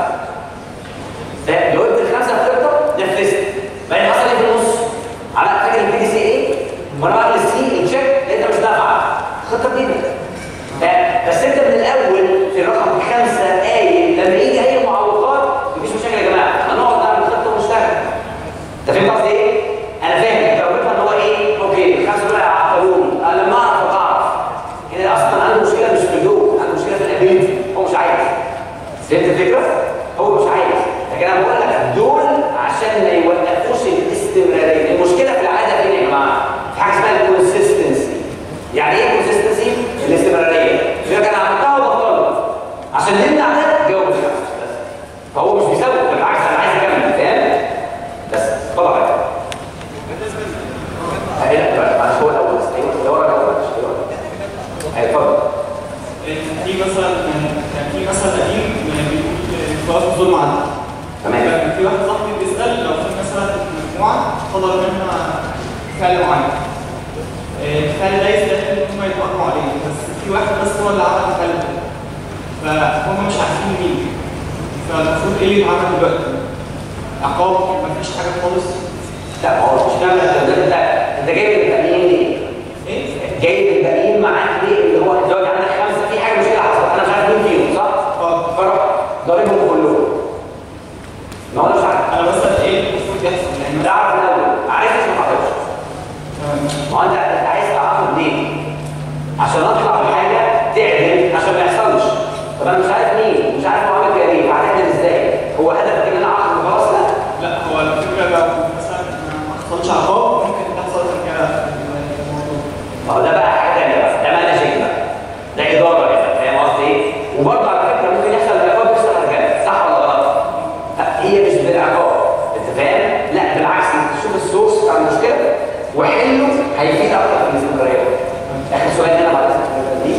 فلو قلت الخمسه الخطه نفذت بعدين حصل ايه في النص على فاكر البي دي سي ايه وانا بعمل السي التشيك لقيتها مش نافعه خطه جديده ف- بس انت من الاول في الرقم خمسه قايل لما يجي اي معوقات مفيش مشاكل يا جماعه هنقعد نعمل خطه ونشتغل انت فاهم قصدي ايه؟ انا فاهم جاوبتها ان هو ايه؟ اوكي الخمسه دول هيعطلوني انا لما اعرف اعرف هنا اصلا عنده مشكله مش في اللوك عنده مشكله في الابيلتي هو مش عايز فهمت الفكره؟ هو مش عايز لكن انا بقول لك دول عشان ما يوقفوش الاستمراريه المشكله في العاده فين يا جماعه؟ في حاجه اسمها الكونسستنسي يعني ايه كونسستنسي؟ الاستمراريه يقول لك انا عملتها وبطلت عشان نمنع ده جاوب الخمسه بس فهو مش بيسوق بالعكس انا عايز اكمل فاهم؟ بس طبعا هنا دلوقتي معلش هو الاول بس ايوه اللي ورا الاول مش اللي ورا ايوه اتفضل في مثلا كان في مثلا قديم بيقول فؤاد الظلم عدل تمام كان في واحد صاحبي بيسال لو في مثلا مجموعه صدر منها فعل معين آه، الفعل ده يستحق ان هم يتوقعوا عليه بس في واحد بس هو اللي عمل الفعل ده فهم مش عارفين مين فالمفروض ايه اللي يتعمل دلوقتي؟ عقاب مفيش حاجه خالص لا ما هو مش كامل انت انت انت جايب الباقيين ليه؟ ايه؟ جايب الباقيين معاك ليه اللي هو دلوقتي عندك خمسه في حاجه مشكله حصلت انا مش عارف مين فيهم صح؟ اه فرق ضاربهم كلهم ما هو انا مش عارف انا بسال ايه المفروض يحصل يعني ده عارف الاول عرفت ما حصلش ما هو انت انت عايز تعرفه ليه؟ عشان اطلع بحاجه تعدل عشان ما يحصلش طب انا مش عارف مين مش عارف هو عمل كده ليه هتعدل ازاي؟ هو هدفك ان انا اعرف وخلاص لا لا هو الفكره لو مثلا ما حصلش عقاب ممكن تحصل حاجه في الموضوع ما هو ده بقى حاجه ثانيه بقى ده مانجنج بقى ده اداره كده فاهم قصدي ايه؟ وبرضه على فكره ممكن يحصل عقاب يحصل حاجات صح ولا غلط؟ لا، هي مش بالعقاب انت فاهم؟ لا بالعكس انت تشوف السورس بتاع المشكله وحله هيفيد اكتر في الاستمراريه اخر سؤال هنا بعد اذنك دي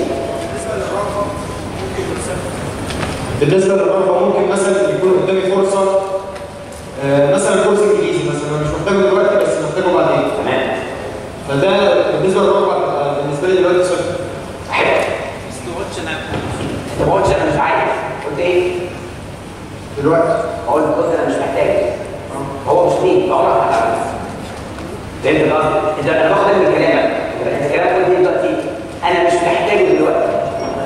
بالنسبه للرغبه ممكن مثلا يكون قدامي فرصه آه، مثلا كورس انجليزي مثلا انا مش محتاجه دلوقتي بس محتاجه بعدين تمام فده بالنسبه للرغبه آه، بالنسبه لي دلوقتي صفر حلو انت ما قلتش انا مش عايز قلت ايه؟ دلوقتي قلت قلت انا مش محتاج هو مش مين عمرك ما هتعمل فهمت قصدي؟ انت انا باخد من كلامك انت كلامك قلت ايه دلوقتي؟ انا مش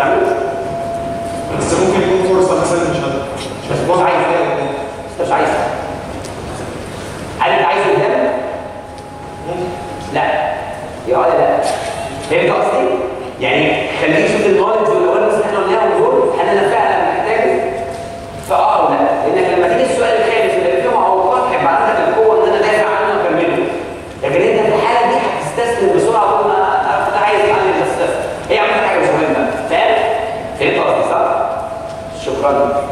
تعملوش بس ممكن يكون فرصه مثلا مش هت- مش مش هتوقع عايز فيها قدام. انت مش عايز هل انت عايز قدام؟ لا يا ولا لا فهمت قصدي؟ يعني خليك شوف النولج والاويرنس اللي احنا قلناهم دول هل انا فعلا محتاجه؟ فاه او لا لانك لما تيجي السؤال الخامس اللي فيه معوقات هيبقى عندك القوه ان انا دافع عنه واكمله لكن انت في الحاله دي هتستسلم بسرعه وتقول ما انا كنت عايز اتعلم بس هي عملت حاجه مش مهمه فاهم؟ فهمت قصدي صح؟ شكرا